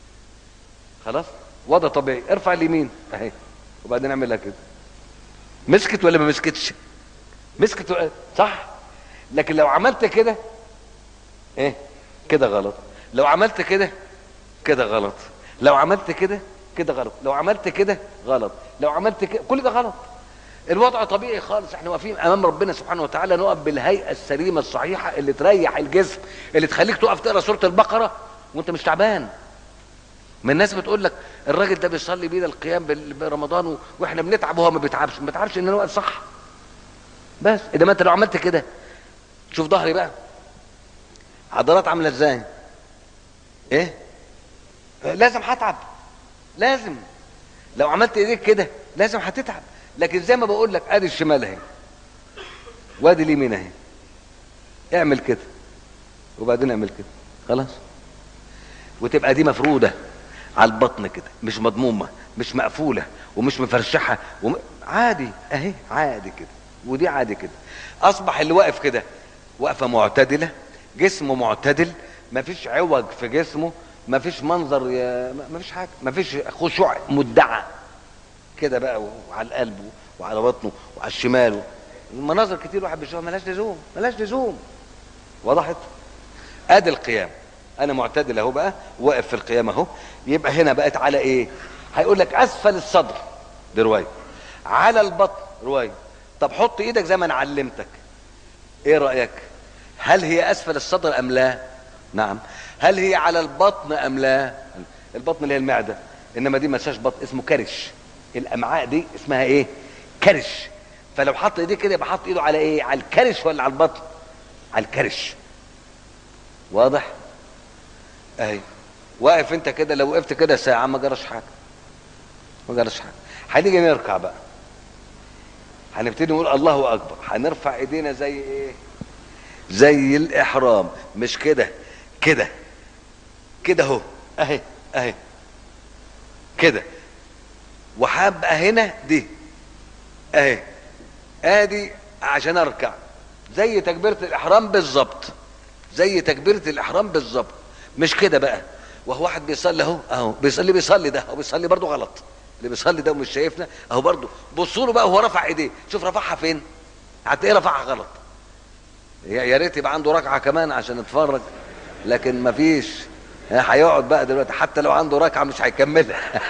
خلاص وضع طبيعي ارفع اليمين اهي وبعدين اعملها كده مسكت ولا ما مسكتش مسكت ولا- صح لكن لو عملت كده ايه كده غلط لو عملت كده كده غلط لو عملت كده كده غلط لو عملت كده غلط لو عملت كده كل ده غلط الوضع طبيعي خالص احنا واقفين امام ربنا سبحانه وتعالى نقف بالهيئه السليمه الصحيحه اللي تريح الجسم اللي تخليك تقف تقرا سوره البقره وانت مش تعبان ما الناس بتقول لك الراجل ده بيصلي بينا القيام بال- برمضان و- واحنا بنتعب وهو ما بيتعبش ما بيتعبش ان انا واقف صح بس اذا ما انت لو عملت كده شوف ظهري بقى عضلات عامله ازاي ايه لازم هتعب لازم لو عملت ايديك كده لازم هتتعب لكن زي ما بقول لك ادي الشمال اهي وادي اليمين اهي اعمل كده وبعدين اعمل كده خلاص وتبقى دي مفروده على البطن كده مش مضمومه مش مقفوله ومش مفرشحه وم... عادي اهي عادي كده ودي عادي كده اصبح اللي واقف كده وقفه معتدله جسمه معتدل مفيش عوج في جسمه مفيش منظر ي... مفيش حاجه مفيش خشوع مدعى كده بقى وعلى القلب وعلى بطنه وعلى الشمال المناظر كتير واحد بيشوفها ملهاش لزوم ملهاش لزوم وضحت ادي القيام انا معتدل اهو بقى واقف في القيام اهو يبقى هنا بقت على ايه هيقول لك اسفل الصدر دي روايه على البطن روايه طب حط ايدك زي ما انا علمتك ايه رايك هل هي اسفل الصدر ام لا نعم هل هي على البطن ام لا البطن اللي هي المعده انما دي ما اسمهاش بطن اسمه كرش الامعاء دي اسمها ايه كرش فلو حط ايديه كده يبقى حط ايده على ايه على الكرش ولا على البطن على الكرش واضح اهي واقف انت كده لو وقفت كده ساعه ما جراش حاجه ما جراش حاجه هنيجي نركع بقى هنبتدي نقول الله اكبر هنرفع ايدينا زي ايه زي الاحرام مش كده كده كده اهو اهي اهي كده وهبقى هنا دي اهي ادي عشان اركع زي تكبيره الاحرام بالظبط زي تكبيره الاحرام بالظبط مش كده بقى وهو واحد بيصلي اهو اهو بيصلي بيصلي ده هو بيصلي برضه غلط اللي بيصلي ده ومش شايفنا اهو برضه بصوا له بقى وهو رفع ايديه شوف رفعها فين هتلاقيه رفعها غلط يا يا ريت يبقى عنده ركعه كمان عشان يتفرج لكن مفيش ها، هيقعد بقى دلوقتي حتى لو عنده ركعه مش هيكملها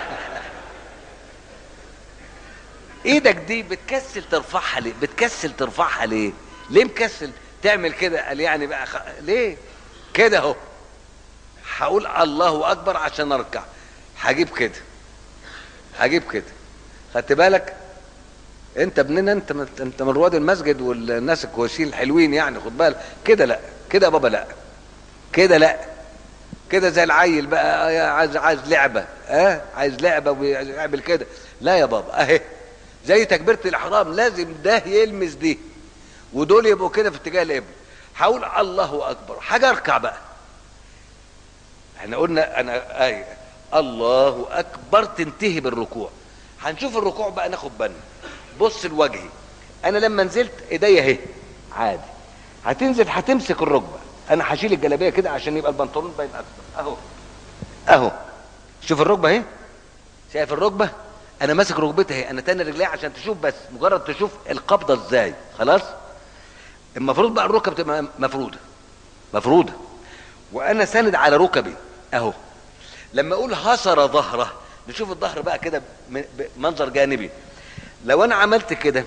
ايدك دي بتكسل ترفعها ليه بتكسل ترفعها ليه ليه مكسل تعمل كده قال يعني بقى خ... ليه كده اهو هقول الله اكبر عشان اركع هجيب كده هجيب كده خدت بالك انت ابننا انت من- انت من رواد المسجد والناس الكويسين الحلوين يعني خد بالك كده لا كده يا بابا لا كده لا كده زي العيل بقى يا عايز عايز لعبه اه عايز لعبه ويعمل كده لا يا بابا اهي زي تكبيره الاحرام لازم ده يلمس دي ودول يبقوا كده في اتجاه القبل هقول الله اكبر حاجه اركع بقى احنا قلنا انا اي الله اكبر تنتهي بالركوع هنشوف الركوع بقى ناخد بالنا بص لوجهي انا لما نزلت ايديا اهي عادي هتنزل هتمسك الركبه انا هشيل الجلابيه كده عشان يبقى البنطلون باين اكتر اهو اهو شوف الركبه اهي شايف الركبه انا ماسك ركبتي اهي انا تاني رجلي عشان تشوف بس مجرد تشوف القبضه ازاي خلاص المفروض بقى الركبه تبقى مفروده مفروده وانا ساند على ركبي اهو لما اقول هصر ظهره نشوف الظهر بقى كده م- بمنظر جانبي لو انا عملت كده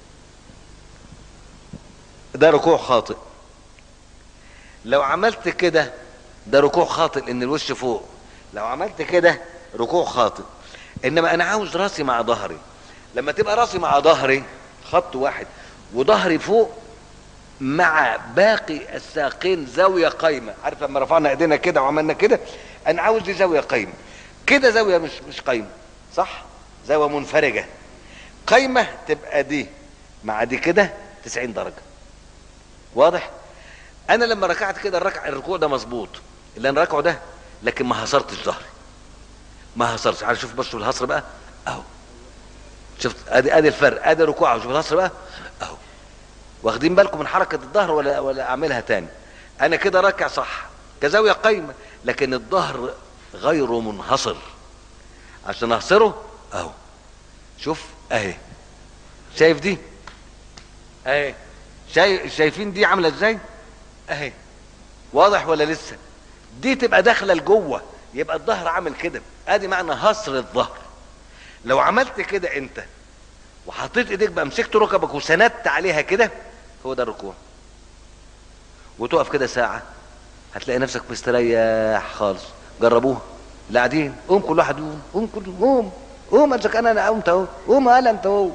ده ركوع خاطئ لو عملت كده ده ركوع خاطئ لان الوش فوق لو عملت كده ركوع خاطئ انما انا عاوز راسي مع ظهري لما تبقى راسي مع ظهري خط واحد وظهري فوق مع باقي الساقين زاوية قايمة عارف لما رفعنا ايدينا كده وعملنا كده انا عاوز دي زاوية قايمة كده زاوية مش مش قايمة صح زاوية منفرجة قايمة تبقى دي مع دي كده 90 درجة واضح انا لما ركعت كده الركع الركوع ده مظبوط اللي انا راكعه ده لكن ما هصرتش ظهري ما هصرش عارف شوف بصوا الهصر بقى اهو شفت ادي ادي الفرق ادي ركوع شوف الهصر بقى اهو واخدين بالكم من حركه الظهر ولا ولا اعملها تاني انا كده راكع صح كزاويه قايمه لكن الظهر غير منحصر عشان احصره اهو شوف اهي شايف دي اهي شايف شايفين دي عامله ازاي اهي واضح ولا لسه دي تبقى داخله لجوه يبقى الظهر عامل كده ادي معنى هصر الظهر لو عملت كده انت وحطيت ايديك بقى مسكت ركبك وسندت عليها كده هو ده الركوع وتقف كده ساعة هتلاقي نفسك مستريح خالص جربوها اللي قاعدين قوم كل واحد يقوم قوم كل قوم قوم اذا كان انا قمت اهو قوم هلا انت اهو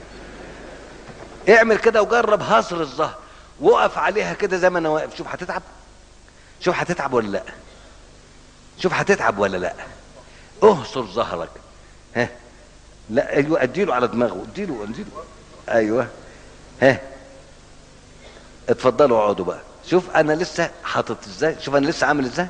اعمل كده وجرب هصر الظهر وقف عليها كده زي ما انا واقف شوف هتتعب شوف هتتعب ولا لا شوف هتتعب ولا لا اهصر ظهرك ها لا ايوه اديله على دماغه اديله اديله ايوه ها اتفضلوا اقعدوا بقى شوف انا لسه حاطط ازاي شوف انا لسه عامل ازاي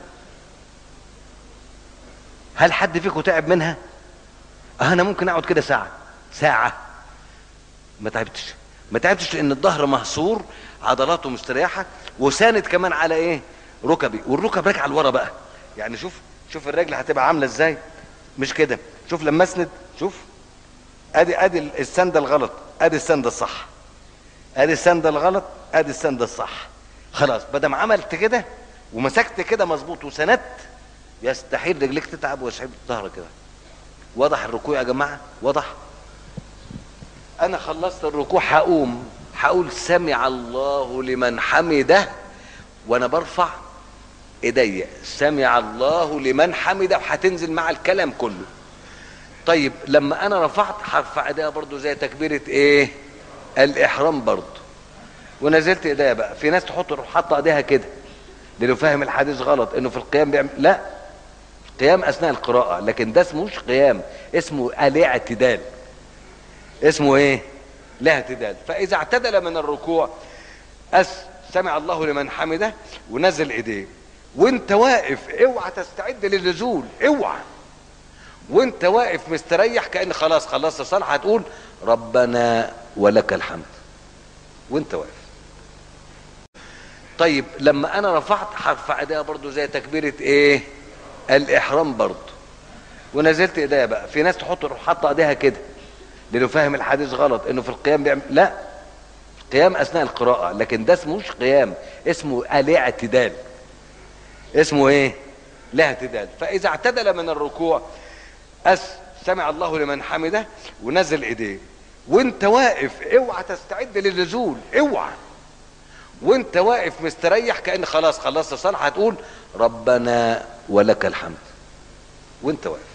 هل حد فيكم تعب منها اه انا ممكن اقعد كده ساعه ساعه ما تعبتش ما تعبتش لان الظهر مهصور عضلاته مستريحه وساند كمان على ايه ركبي والركب راجعه لورا بقى يعني شوف شوف الرجل هتبقى عامله ازاي مش كده شوف لما اسند شوف ادي ادي السند الغلط ادي السند الصح ادي السند الغلط ادي السند الصح خلاص بدل ما عملت كده ومسكت كده مظبوط وسندت يستحيل رجليك تتعب ويستحيل ظهرك كده واضح الركوع يا جماعه واضح انا خلصت الركوع هقوم هقول سمع الله لمن حمده وانا برفع ايديا سمع الله لمن حمده وهتنزل مع الكلام كله طيب لما انا رفعت هرفع ايديا برضو زي تكبيره ايه الاحرام برضو ونزلت ايديا بقى في ناس تحط تروح حاطه ايديها كده لانه فاهم الحديث غلط انه في القيام بيعمل لا قيام اثناء القراءه لكن ده اسموش قيام اسمه الاعتدال اسمه ايه الاعتدال فاذا اعتدل من الركوع أس سمع الله لمن حمده ونزل ايديه وانت واقف اوعى تستعد للنزول اوعى وانت واقف مستريح كان خلاص خلصت الصلاه هتقول ربنا ولك الحمد وانت واقف طيب لما انا رفعت هرفع ايديا برضو زي تكبيره ايه الاحرام برضو ونزلت ايديا بقى في ناس تحط تروح حاطه ايديها كده لانه فاهم الحديث غلط انه في القيام بيعمل لا قيام اثناء القراءه لكن ده اسموش قيام اسمه الاعتدال اسمه ايه الاعتدال فاذا اعتدل من الركوع أس سمع الله لمن حمده ونزل ايديه وانت واقف اوعى تستعد للنزول اوعى وانت واقف مستريح كان خلاص خلصت الصلاه هتقول ربنا ولك الحمد وانت واقف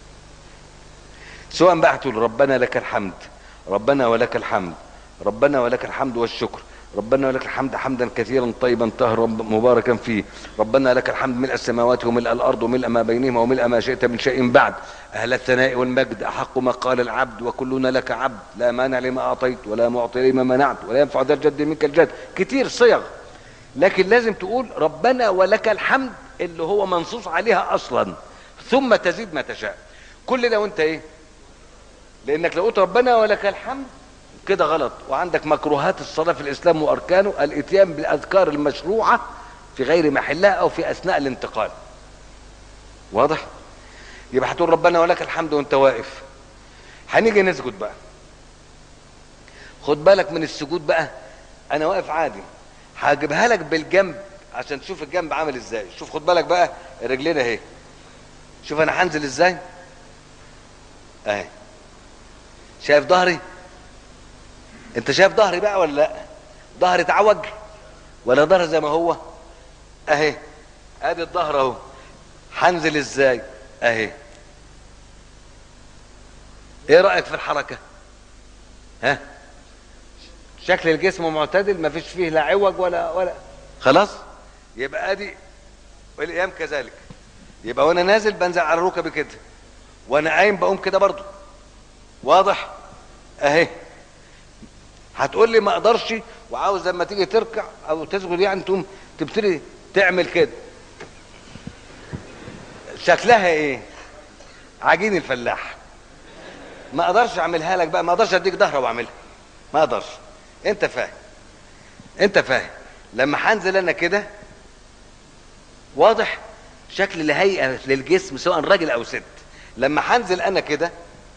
سواء بقى هتقول ربنا لك الحمد ربنا ولك الحمد ربنا ولك الحمد والشكر ربنا ولك الحمد حمدا كثيرا طيبا طاهرا مباركا فيه ربنا لك الحمد ملء السماوات وملء الارض وملء ما بينهما وملء ما شئت من شيء بعد اهل الثناء والمجد احق ما قال العبد وكلنا لك عبد لا مانع لما اعطيت ولا معطي لما منعت ولا ينفع ذا الجد منك الجد كتير صيغ لكن لازم تقول ربنا ولك الحمد اللي هو منصوص عليها اصلا ثم تزيد ما تشاء كل ده وانت ايه لانك لو قلت ربنا ولك الحمد كده غلط وعندك مكروهات الصلاة في الإسلام وأركانه الإتيان بالأذكار المشروعة في غير محلها أو في أثناء الانتقال واضح يبقى هتقول ربنا ولك الحمد وانت واقف هنيجي نسجد بقى خد بالك من السجود بقى انا واقف عادي هجيبها لك بالجنب عشان تشوف الجنب عامل ازاي شوف خد بالك بقى الرجلين اهي شوف انا هنزل ازاي اهي شايف ظهري انت شايف ظهري بقى ولا لا ظهري اتعوج ولا ظهري زي ما هو اهي ادي الظهر اهو هنزل ازاي اهي ايه رايك في الحركه ها شكل الجسم معتدل مفيش فيه لا عوج ولا ولا خلاص يبقى ادي والايام كذلك يبقى وانا نازل بنزل على ركبي كده وانا قايم بقوم كده برضو واضح اهي هتقول لي ما اقدرش وعاوز لما تيجي تركع او تسجد يعني تقوم تبتدي تعمل كده شكلها ايه عجين الفلاح ما اقدرش اعملها لك بقى ما اقدرش اديك ظهره واعملها ما اقدرش انت فاهم انت فاهم لما هنزل انا كده واضح شكل الهيئه للجسم سواء راجل او ست لما هنزل انا كده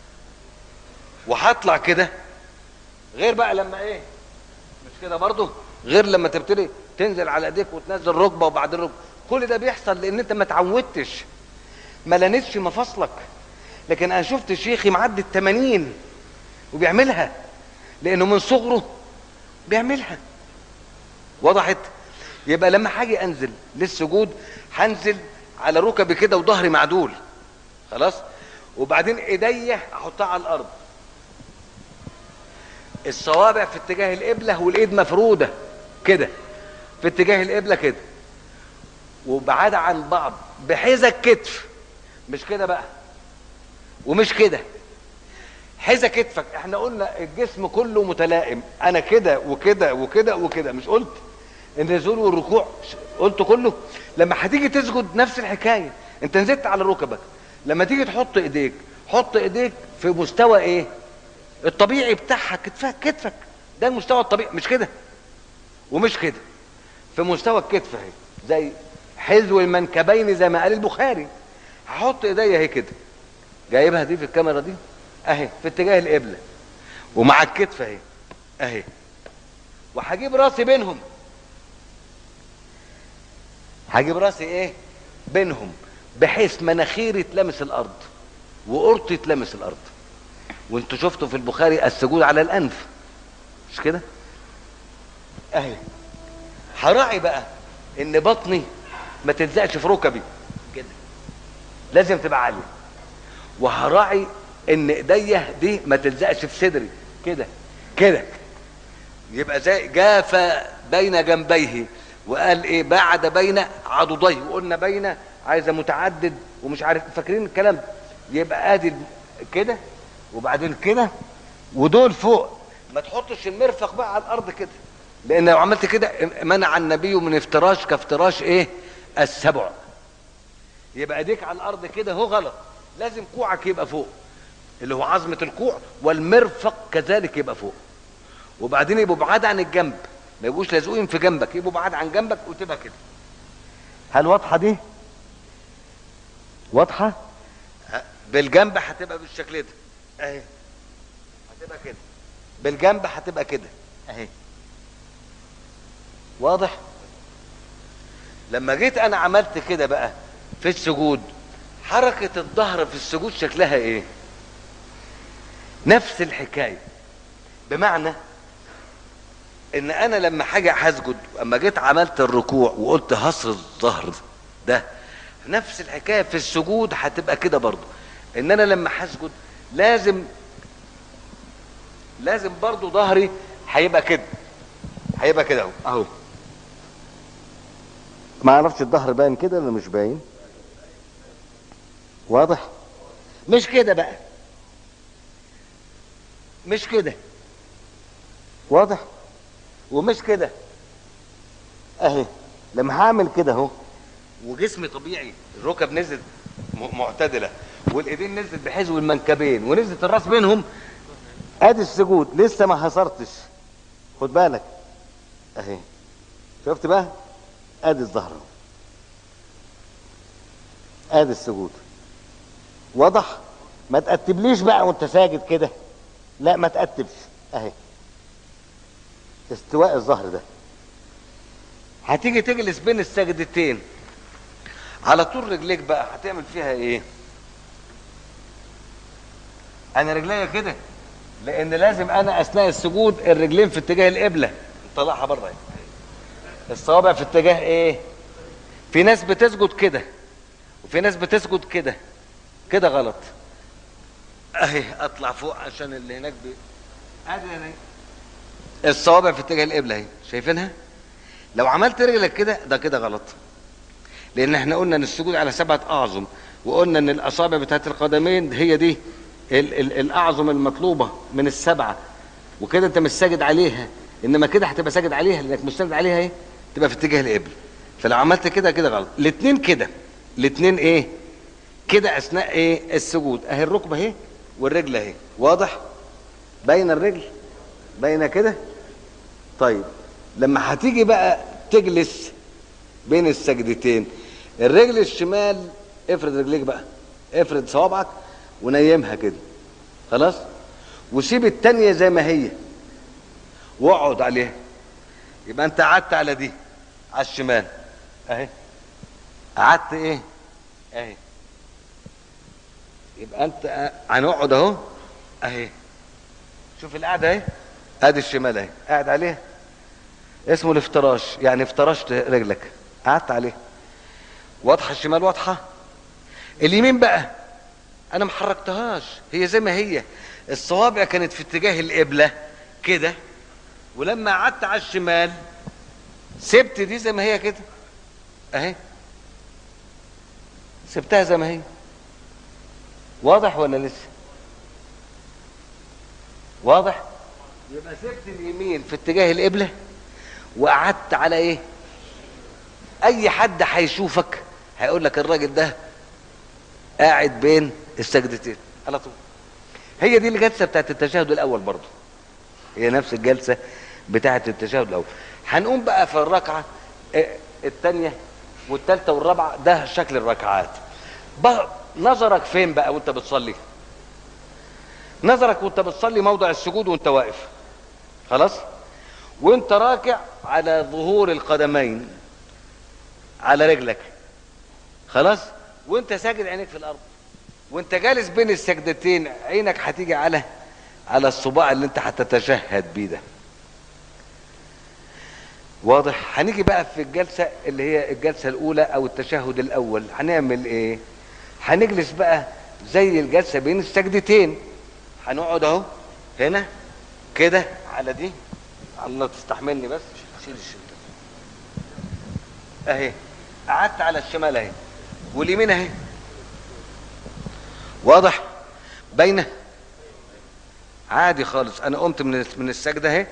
وهطلع كده غير بقى لما ايه مش كده برضو غير لما تبتدي تنزل على ايديك وتنزل ركبه وبعدين ركبه كل ده بيحصل لان انت ما اتعودتش ما لانتش مفاصلك لكن انا شفت شيخي معدي ال 80 وبيعملها لانه من صغره بيعملها وضحت يبقى لما هاجي انزل للسجود هنزل على ركبي كده وظهري معدول خلاص وبعدين ايديا احطها على الارض الصوابع في اتجاه القبله والايد مفروده كده في اتجاه القبله كده وبعاد عن بعض بحيز الكتف مش كده بقى ومش كده حذا كتفك احنا قلنا الجسم كله متلائم انا كده وكده وكده وكده مش قلت النزول والركوع قلت كله لما هتيجي تسجد نفس الحكايه انت نزلت على ركبك لما تيجي تحط ايديك حط ايديك في مستوى ايه الطبيعي بتاعها كتفك كتفك ده المستوى الطبيعي مش كده ومش كده في مستوى الكتف اهي زي حذو المنكبين زي ما قال البخاري هحط ايديا اهي كده جايبها دي في الكاميرا دي اهي في اتجاه القبله ومع الكتف اهي اهي وهجيب راسي بينهم هجيب راسي ايه بينهم بحيث مناخيري تلمس الارض وقرطي تلمس الارض وانتوا شفتوا في البخاري السجود على الانف مش كده اهي هراعي بقى ان بطني ما تلزقش في ركبي كده لازم تبقى عاليه وهراعي ان ايديا دي ما تلزقش في صدري كده كده يبقى زي جاف بين جنبيه وقال ايه بعد بين عضديه وقلنا بين عايزه متعدد ومش عارف فاكرين الكلام ده يبقى ادي كده وبعدين كده ودول فوق ما تحطش المرفق بقى على الارض كده لان لو عملت كده منع النبي من افتراش كافتراش ايه السبع يبقى ايديك على الارض كده هو غلط لازم كوعك يبقى فوق اللي هو عظمه الكوع والمرفق كذلك يبقى فوق وبعدين يبقوا بعاد عن الجنب ما يبقوش لازقين في جنبك يبقوا بعاد عن جنبك وتبقى كده هل واضحه دي واضحه بالجنب هتبقى بالشكل ده اهي هتبقى كده بالجنب هتبقى كده اهي واضح لما جيت انا عملت كده بقى في السجود حركة الظهر في السجود شكلها ايه نفس الحكاية بمعنى ان انا لما حاجة هسجد اما جيت عملت الركوع وقلت هصر الظهر ده نفس الحكاية في السجود هتبقى كده برضو ان انا لما هسجد لازم لازم برضو ظهري هيبقى كده هيبقى كده اهو اهو ما اعرفش الظهر باين كده ولا مش باين واضح مش كده بقى مش كده واضح ومش كده اهي لما هعمل كده اهو وجسمي طبيعي الركب نزلت م- معتدله والايدين نزلت بحذو المنكبين ونزلت الراس بينهم ادي السجود لسه ما حصرتش خد بالك اهي شفت بقى ادي الظهر اهو. ادي السجود واضح ما تقتبليش بقى وانت ساجد كده لا ما تقتبش اهي استواء الظهر ده هتيجي تجلس بين السجدتين على طول رجليك بقى هتعمل فيها ايه انا رجليا كده لان لازم انا اثناء السجود الرجلين في اتجاه القبله طلعها بره اهي. الصوابع في اتجاه ايه في ناس بتسجد كده وفي ناس بتسجد كده كده غلط اهي اطلع فوق عشان اللي هناك بي... ادي هنا الصوابع في اتجاه القبله اهي شايفينها لو عملت رجلك كده ده كده غلط لان احنا قلنا ان السجود على سبعه اعظم وقلنا ان الاصابع بتاعت القدمين هي دي ال ال الاعظم المطلوبه من السبعه وكده انت مش ساجد عليها انما كده هتبقى ساجد عليها لانك مش ساجد عليها ايه تبقى في اتجاه القبل فلو عملت كده كده غلط الاثنين كده الاثنين ايه كده اثناء ايه السجود اهي الركبه اهي والرجل اهي واضح باين الرجل باينه كده طيب لما هتيجي بقى تجلس بين السجدتين الرجل الشمال افرد رجليك بقى افرد صوابعك ونيمها كده خلاص وسيب التانية زي ما هي واقعد عليها يبقى انت قعدت على دي على الشمال اهي قعدت ايه اهي يبقى انت هنقعد اهو اهي شوف القعده اهي ادي الشمال اهي قاعد عليها اسمه الافتراش يعني افترشت رجلك قعدت عليه واضحه الشمال واضحه اليمين بقى انا ما حركتهاش هي زي ما هي الصوابع كانت في اتجاه القبله كده ولما قعدت على الشمال سبت دي زي ما هي كده اهي سبتها زي ما هي واضح ولا لسه واضح يبقى سبت اليمين في اتجاه القبله وقعدت على ايه اي حد هيشوفك هيقول لك الراجل ده قاعد بين السجدتين على طول هي دي الجلسه بتاعت التشهد الاول برضه هي نفس الجلسه بتاعت التشهد الاول هنقوم بقى في الركعه الثانيه والثالثه والرابعه ده شكل الركعات بقى نظرك فين بقى وانت بتصلي نظرك وانت بتصلي موضع السجود وانت واقف خلاص وانت راكع على ظهور القدمين على رجلك خلاص وانت ساجد عينيك في الارض وانت جالس بين السجدتين عينك هتيجي على على الصباع اللي انت هتتشهد بيه ده واضح هنيجي بقى في الجلسة اللي هي الجلسة الأولى أو التشهد الأول هنعمل إيه؟ هنجلس بقى زي الجلسة بين السجدتين هنقعد أهو هنا كده على دي الله تستحملني بس شيل الشيل اهي قعدت على الشمال اهي واليمين اهي واضح باينه عادي خالص انا قمت من من السجده اهي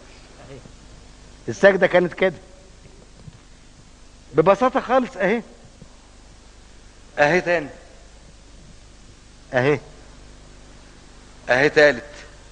السجده كانت كده ببساطه خالص اهي اهي تاني اهي اهي تالت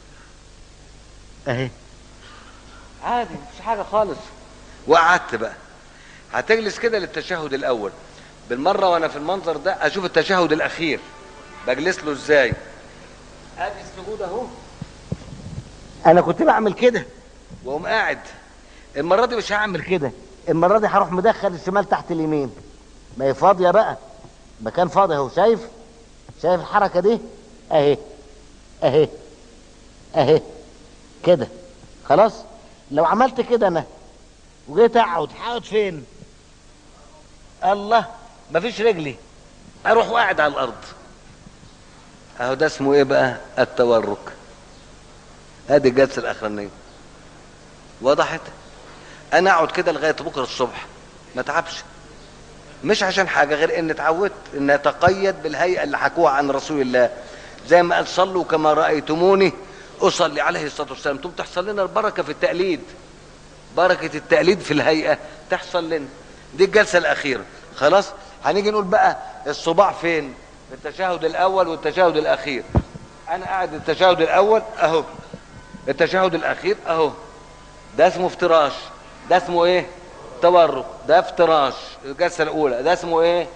اهي عادي مش حاجه خالص وقعدت بقى هتجلس كده للتشهد الاول بالمره وانا في المنظر ده اشوف التشهد الاخير بجلس له ازاي ادي السجود اهو انا كنت بعمل كده واقوم قاعد المره دي مش هعمل كده المره دي هروح مدخل الشمال تحت اليمين ما هي فاضيه بقى مكان فاضي اهو شايف شايف الحركه دي اهي اهي اهي كده خلاص لو عملت كده انا وجيت اقعد هقعد فين الله مفيش رجلي اروح واقعد على الارض اهو ده اسمه ايه بقى التورك ادي الجلسه الاخرانيه وضحت انا اقعد كده لغايه بكره الصبح ما اتعبش مش عشان حاجه غير ان اتعودت ان اتقيد بالهيئه اللي حكوها عن رسول الله زي ما قال صلوا كما رايتموني اصلي عليه الصلاه والسلام تقوم تحصل لنا البركه في التقليد بركه التقليد في الهيئه تحصل لنا دي الجلسه الاخيره خلاص هنيجي نقول بقى الصباع فين في التشهد الاول والتشهد الاخير انا قاعد التشهد الاول اهو التشهد الاخير اهو ده اسمه افتراش ده اسمه ايه تورك ده افتراش الجلسه الاولى ده اسمه ايه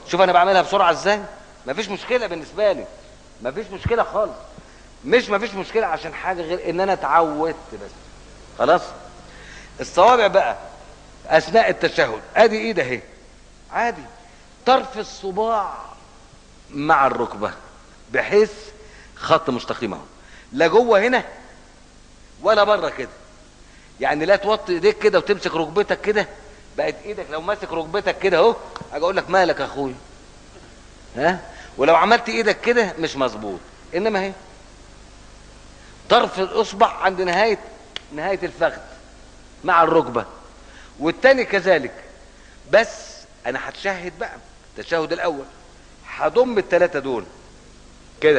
شوف انا بعملها بسرعه ازاي مفيش مشكله بالنسبه لي مفيش مشكله خالص مش مفيش مشكله عشان حاجه غير ان انا اتعودت بس خلاص الصوابع بقى اثناء التشهد ادي ايد اهي عادي طرف الصباع مع الركبه بحيث خط مستقيم اهو لا جوه هنا ولا بره كده يعني لا توطي ايديك كده وتمسك ركبتك كده بقت ايدك لو ماسك ركبتك كده اهو اجي اقول لك مالك يا اخويا ها ولو عملت ايدك كده مش مظبوط انما اهي طرف الاصبع عند نهايه نهايه الفخذ مع الركبه والتاني كذلك بس انا هتشهد بقى التشهد الاول هضم الثلاثه دول كده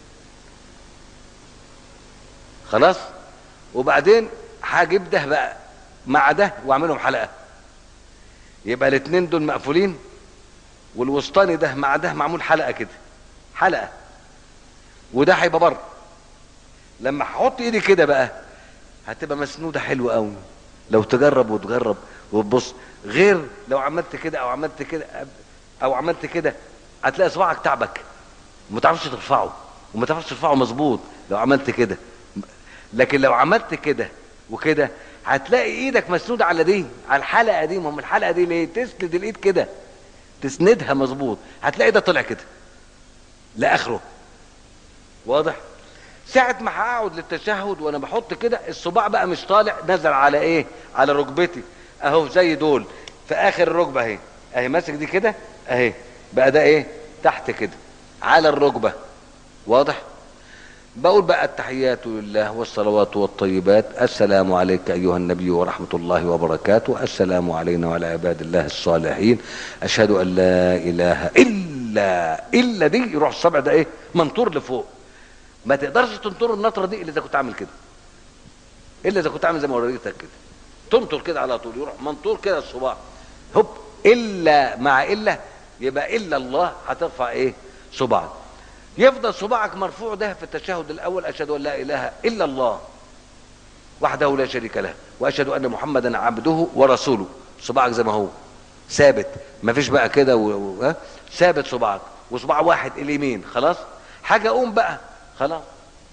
خلاص وبعدين هجيب ده بقى مع ده واعملهم حلقه يبقى الاثنين دول مقفولين والوسطاني ده مع ده معمول حلقه كده حلقه وده هيبقى بره لما هحط ايدي كده بقى هتبقى مسنوده حلوه قوي لو تجرب وتجرب وتبص غير لو عملت كده او عملت كده او عملت كده هتلاقي صباعك تعبك وما تعرفش ترفعه وما تعرفش ترفعه مظبوط لو عملت كده لكن لو عملت كده وكده هتلاقي ايدك مسنوده على دي على الحلقه دي ما هم الحلقه دي ليه تسند الايد كده تسندها مظبوط هتلاقي ده طلع كده لاخره واضح ساعة ما هقعد للتشهد وانا بحط كده الصباع بقى مش طالع نزل على ايه على ركبتي اهو زي دول في اخر الركبه اهي اهي ماسك دي كده اهي بقى ده ايه تحت كده على الركبه واضح بقول بقى التحيات لله والصلوات والطيبات السلام عليك ايها النبي ورحمه الله وبركاته السلام علينا وعلى عباد الله الصالحين اشهد ان لا اله الا الا دي يروح الصبع ده ايه منطور لفوق ما تقدرش تنطر النطره دي الا اذا كنت عامل كده الا اذا كنت عامل زي ما وريتك كده تنطر كده على طول يروح منطور كده الصباع هوب الا مع الا يبقى الا الله هترفع ايه صباعك يفضل صباعك مرفوع ده في التشهد الاول اشهد ان لا اله الا الله وحده لا شريك له واشهد ان محمدا عبده ورسوله صباعك زي ما هو ثابت ما فيش بقى كده و... و... ها؟ ثابت صباعك وصباع واحد اليمين خلاص حاجه اقوم بقى خلاص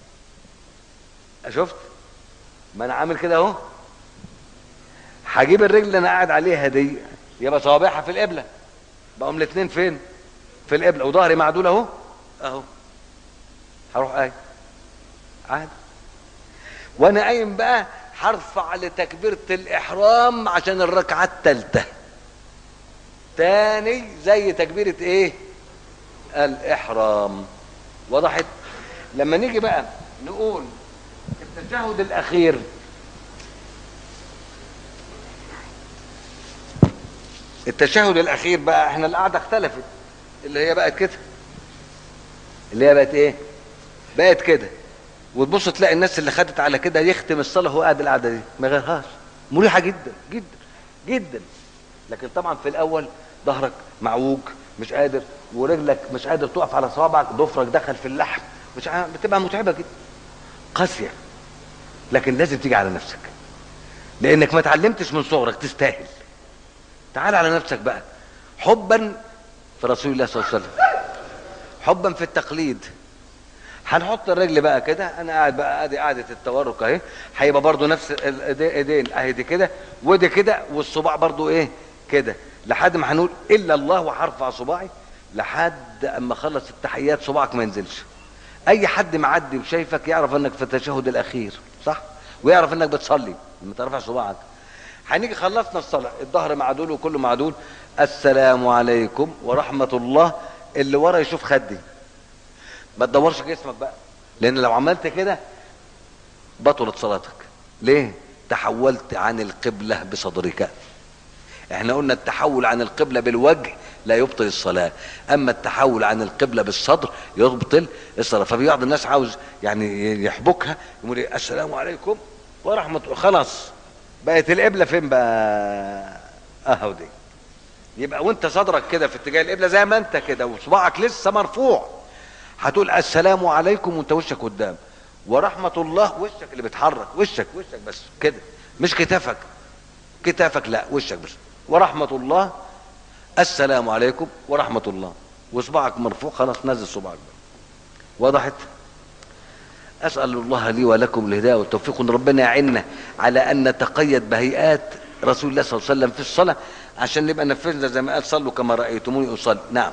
شفت ما انا عامل كده اهو هجيب الرجل اللي انا قاعد عليها دي يبقى صوابعها في القبله بقوم الاثنين فين في القبله وظهري معدول اهو اهو هروح قايم عادي وانا قايم بقى هرفع لتكبيرة الاحرام عشان الركعة التالتة تاني زي تكبيرة ايه الاحرام وضحت لما نيجي بقى نقول التشهد الاخير التشهد الاخير بقى احنا القعده اختلفت اللي هي بقت كده اللي هي بقت ايه بقت كده وتبص تلاقي الناس اللي خدت على كده يختم الصلاه وهو قاعد القعده دي ما غيرهاش مريحه جدا جدا جدا لكن طبعا في الاول ظهرك معوج مش قادر ورجلك مش قادر تقف على صوابعك ضفرك دخل في اللحم مش ع... بتبقى متعبه جدا قاسيه لكن لازم تيجي على نفسك لانك ما اتعلمتش من صغرك تستاهل تعال على نفسك بقى حبا في رسول الله صلى الله عليه وسلم حبا في التقليد هنحط الرجل بقى كده انا قاعد بقى ادي قاعده التورك اهي هيبقى برضو نفس الايدين اهي دي كده ودي كده والصباع برضو ايه كده لحد ما هنقول الا الله وهرفع صباعي لحد اما اخلص التحيات صباعك ما ينزلش اي حد معدي وشايفك يعرف انك في التشهد الاخير صح ويعرف انك بتصلي لما ترفع صباعك هنيجي خلصنا الصلاه الظهر معدول وكله معدول السلام عليكم ورحمه الله اللي ورا يشوف خدي ما تدورش جسمك بقى لان لو عملت كده بطلت صلاتك ليه تحولت عن القبله بصدرك احنا قلنا التحول عن القبله بالوجه لا يبطل الصلاه اما التحول عن القبله بالصدر يبطل الصلاه فبيقعد الناس عاوز يعني يحبكها يقول إيه؟ السلام عليكم ورحمه الله خلاص بقت القبله فين بقى اهو دي يبقى وانت صدرك كده في اتجاه القبله زي ما انت كده وصباعك لسه مرفوع هتقول السلام عليكم وانت وشك قدام ورحمه الله وشك اللي بيتحرك وشك وشك بس كده مش كتافك كتافك لا وشك بس ورحمه الله السلام عليكم ورحمه الله وصباعك مرفوع خلاص نزل صباعك وضحت اسال الله لي ولكم الهدايه والتوفيق وان ربنا يعيننا على ان نتقيد بهيئات رسول الله صلى الله عليه وسلم في الصلاه عشان نبقى نفذنا زي ما قال صلوا كما رايتموني اصلي نعم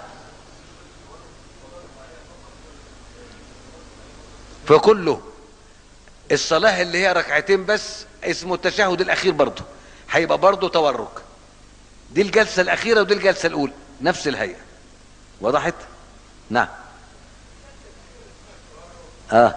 فكله الصلاه اللي هي ركعتين بس اسمه التشهد الاخير برضه هيبقى برضه تورك دي الجلسه الاخيره ودي الجلسه الاولى نفس الهيئه وضحت نعم اه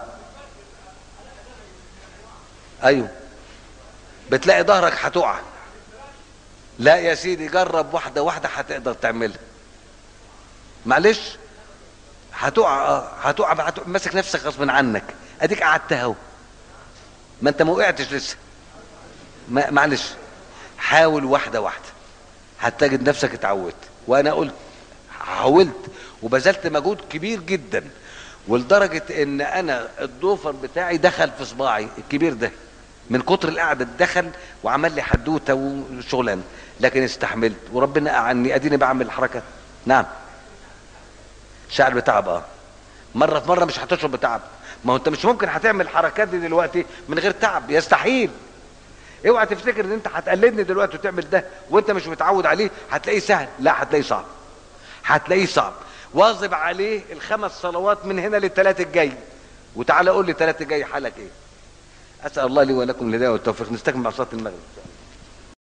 ايوه بتلاقي ظهرك هتقع لا يا سيدي جرب واحده واحده هتقدر تعملها معلش هتقع اه هتقع هتقع ماسك نفسك غصب عنك اديك قعدت اهو ما انت ما وقعتش لسه ما معلش حاول واحده واحده هتجد نفسك اتعودت وانا قلت حاولت وبذلت مجهود كبير جدا ولدرجه ان انا الضوفر بتاعي دخل في صباعي الكبير ده من كتر القعده دخل وعمل لي حدوته وشغلانه لكن استحملت وربنا اعني اديني بعمل الحركه نعم شعر بتعب اه مره في مره مش هتشعر بتعب ما هو انت مش ممكن هتعمل الحركات دي دلوقتي من غير تعب يستحيل اوعى تفتكر ان انت هتقلدني دلوقتي وتعمل ده وانت مش متعود عليه هتلاقيه سهل لا هتلاقيه صعب هتلاقيه صعب واظب عليه الخمس صلوات من هنا للثلاث الجاي وتعالى قول لي الثلاث الجاي حالك ايه اسال الله لي ولكم الهدايه والتوفيق نستكمل مع صلاه المغرب